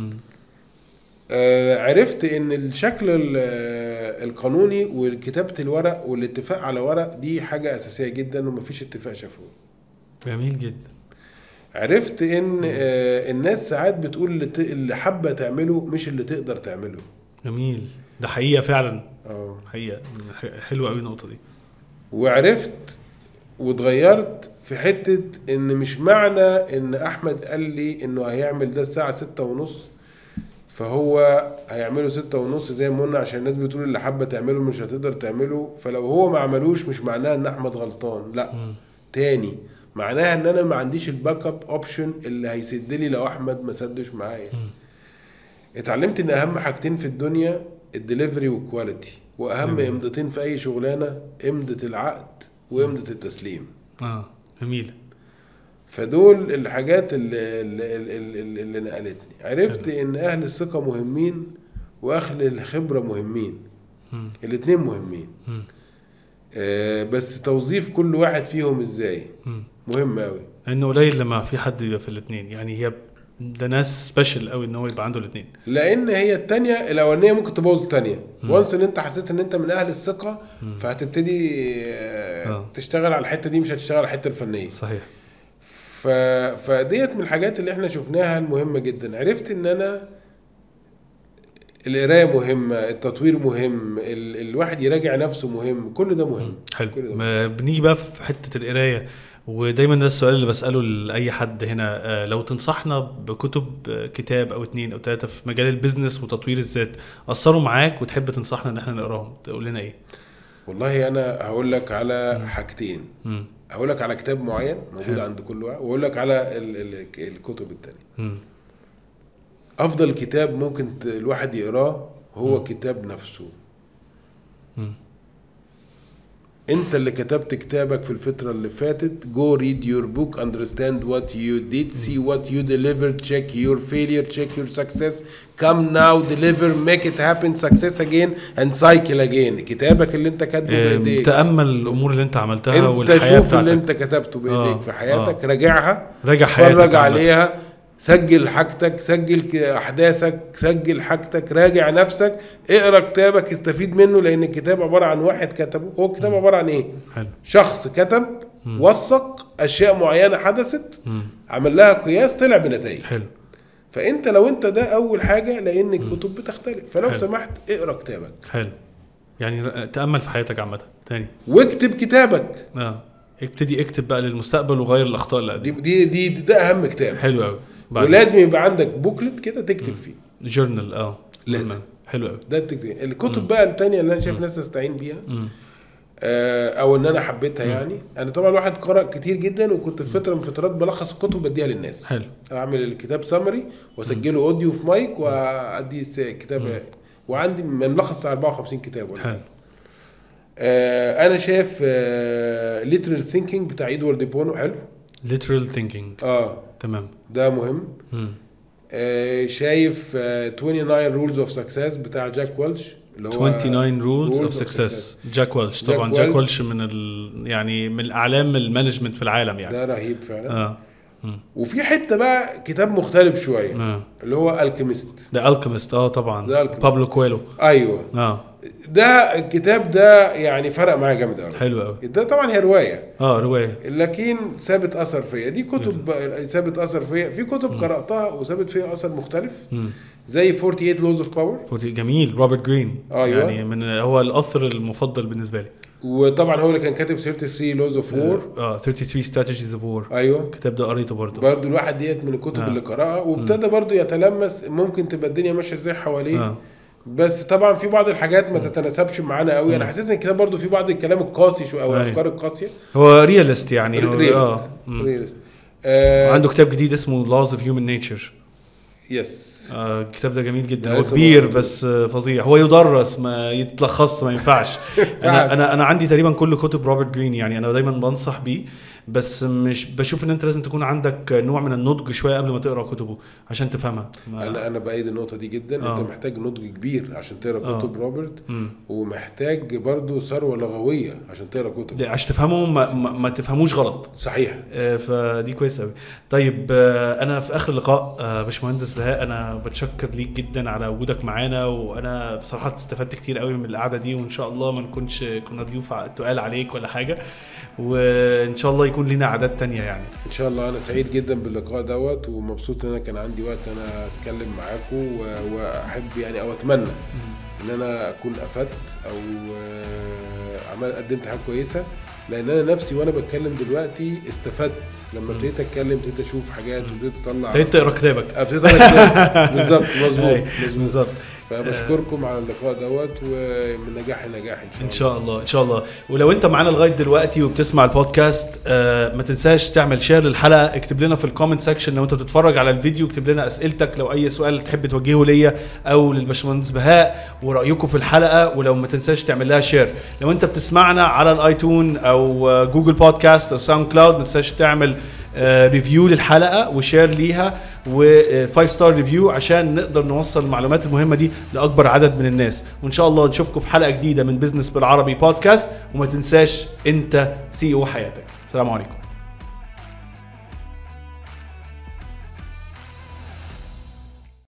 آه عرفت ان الشكل ال- آه، القانوني وكتابه الورق والاتفاق على ورق دي حاجه اساسيه جدا ومفيش اتفاق شافوه جميل جدا عرفت ان آه الناس ساعات بتقول اللي, ت- اللي حابه تعمله مش اللي تقدر تعمله جميل ده حقيقه فعلا اه حقيقه ح- حلوه قوي النقطه دي وعرفت واتغيرت في حتة ان مش معنى ان احمد قال لي انه هيعمل ده الساعة ستة ونص فهو هيعمله ستة ونص زي ما قلنا عشان الناس بتقول اللي حابة تعمله مش هتقدر تعمله فلو هو ما عملوش مش معناها ان احمد غلطان لا تاني معناها ان انا ما عنديش الباك اب اوبشن اللي هيسد لي لو احمد ما سدش معايا اتعلمت ان اهم حاجتين في الدنيا الدليفري والكواليتي واهم امضتين في اي شغلانه امضه العقد وامضه التسليم اه جميل فدول الحاجات اللي, اللي, اللي, اللي نقلتني عرفت ان اهل الثقه مهمين واهل الخبره مهمين مم. الاتنين مهمين مم. آه بس توظيف كل واحد فيهم ازاي مم. مهم قوي لانه قليل لما في حد يبقى في الاثنين يعني هي ده ناس سبيشال قوي ان هو يبقى عنده الاثنين لان هي التانية الاولانيه ممكن تبوظ التانية وانس ان انت حسيت ان انت من اهل الثقه فهتبتدي آه، آه. تشتغل على الحته دي مش هتشتغل على الحته الفنيه صحيح ف... فديت من الحاجات اللي احنا شفناها المهمه جدا عرفت ان انا القرايه مهمه التطوير مهم ال... الواحد يراجع نفسه مهم كل ده مهم حلو كل ده ما بنيجي بقى في حته القرايه ودايما ده السؤال اللي بساله لاي حد هنا آه، لو تنصحنا بكتب آه، كتاب او اتنين او تلاته في مجال البيزنس وتطوير الذات اثروا معاك وتحب تنصحنا ان احنا نقراهم تقول لنا ايه والله انا هقول لك على حاجتين مم. هقول لك على كتاب معين موجود حلو. عند كل واحد واقول لك على ال... ال... الكتب التانية مم. افضل كتاب ممكن ت- الواحد يقراه هو كتاب نفسه مم. انت اللي كتبت كتابك في الفترة اللي فاتت go read your book understand what you did see what you delivered check your failure check your success come now deliver make it happen success again and cycle again كتابك اللي انت كاتبه آه، بايديك تامل الامور اللي انت عملتها انت والحياه شوف اللي بتاعتك انت كتبته بايديك آه، في حياتك آه. راجعها راجع حياتك اتفرج عامة. عليها سجل حاجتك سجل ك- احداثك سجل حاجتك راجع نفسك اقرا كتابك استفيد منه لان الكتاب عباره عن واحد كتبه هو الكتاب عباره عن ايه حلو شخص كتب وثق اشياء معينه حدثت مم. عمل لها قياس طلع بنتائج حلو فانت لو انت ده اول حاجه لان الكتب بتختلف فلو حلو. سمحت اقرا كتابك حلو يعني ر- تامل في حياتك عامه تاني واكتب كتابك اه ابتدي اكتب بقى للمستقبل وغير الاخطاء اللي دي قديمه دي دي, دي ده اهم كتاب حلو قوي ولازم يبقى عندك بوكلت كده تكتب فيه جورنال اه لازم. مهم. حلو قوي ده التكتيك الكتب بقى التانية اللي انا شايف ناس تستعين بيها آه، او ان انا حبيتها يعني انا طبعا الواحد قرأ كتير جدا وكنت في فتره من فترات بلخص الكتب بديها للناس حلو. اعمل الكتاب سمري واسجله اوديو في مايك وادي س- كتاب وعندي من ملخص بتاع 54 كتاب ولا حلو حاجة. آه انا شايف ليترال ثينكينج بتاع ادوارد بونو حلو literal thinking اه تمام ده مهم مم. آه شايف آه 29 رولز اوف سكسس بتاع جاك ويلش اللي هو 29 rules of Rules of success جاك ويلش جاك طبعا جاك ويلش. ويلش من ال... يعني من الاعلام المانجمنت في العالم يعني ده رهيب فعلا اه مم. وفي حته بقى كتاب مختلف شويه اه اللي هو الكيميست ده الكيمست اه طبعا ده Alchemist. بابلو كويلو ايوه اه ده الكتاب ده يعني فرق معايا جامد قوي حلو قوي ده طبعا هي روايه اه روايه لكن سابت اثر فيا دي كتب بقى سابت اثر فيا في كتب قراتها وسابت فيا اثر مختلف مم. زي 48 لوز اوف باور فوتي- جميل روبرت جرين أيوة. يعني من هو الاثر المفضل بالنسبه لي وطبعا هو اللي كان كاتب 33 لوز اوف وور اه 33 strategies of war ايوه الكتاب ده قريته برضه برضو الواحد ديت من الكتب آه. اللي قراها وابتدى برضو يتلمس ممكن تبقى الدنيا ماشيه ازاي حواليه اه بس طبعا في بعض الحاجات ما تتناسبش معانا قوي انا حسيت ان الكتاب برضو في بعض الكلام القاسي شويه او أيوة. الافكار القاسيه هو ريالست يعني هو ريالست اه مم. ريالست آه عنده كتاب جديد اسمه laws of human nature يس آه، الكتاب ده جميل جدا ده هو لسه كبير موجود. بس آه، فظيع هو يدرس ما يتلخص ما ينفعش انا انا انا عندي تقريبا كل كتب روبرت جرين يعني انا دايما بنصح بيه بس مش بشوف ان انت لازم تكون عندك نوع من النضج شويه قبل ما تقرا كتبه عشان تفهمها ما- انا انا بايد النقطه دي جدا آه. انت محتاج نضج كبير عشان تقرا آه. كتب روبرت مم. ومحتاج برضو ثروه لغويه عشان تقرا كتب لا، عشان تفهمه ما, ما, ما تفهموش غلط صحيح آه، فدي كويس قوي طيب آه، انا في اخر اللقاء آه، باشمهندس بهاء انا بتشكر ليك جدا على وجودك معانا وانا بصراحه استفدت كتير قوي من القعده دي وان شاء الله ما نكونش كنا ضيوف ع- تقال عليك ولا حاجه وان شاء الله يكون لنا عادات تانية يعني ان شاء الله انا سعيد جدا باللقاء دوت ومبسوط ان انا كان عندي وقت انا اتكلم معاكم و- واحب يعني او اتمنى ان انا اكون افدت او آه، عمل قدمت حاجه كويسه لان انا نفسي وانا بتكلم دلوقتي استفدت لما ابتديت اتكلم ابتديت اشوف حاجات وابتديت اطلع ابتديت تقرا كتابك ابتديت أقرأ كتاب. بالظبط مظبوط أي، مظبوط بالظبط فبشكركم على اللقاء دوت ومن نجاح لنجاح ان شاء الله ان شاء الله ان شاء الله ولو انت معانا لغايه دلوقتي وبتسمع البودكاست آه ما تنساش تعمل شير للحلقه اكتب لنا في الكومنت سيكشن لو انت بتتفرج على الفيديو اكتب لنا اسئلتك لو اي سؤال تحب توجهه ليا او للباشمهندس بهاء ورايكم في الحلقه ولو ما تنساش تعمل لها شير لو انت بتسمعنا على الايتون او آه، جوجل بودكاست او ساوند كلاود ما تنساش تعمل ريفيو للحلقه وشير ليها و5 ستار ريفيو عشان نقدر نوصل المعلومات المهمه دي لاكبر عدد من الناس وان شاء الله نشوفكم في حلقه جديده من بزنس بالعربي بودكاست وما تنساش انت سي او حياتك السلام عليكم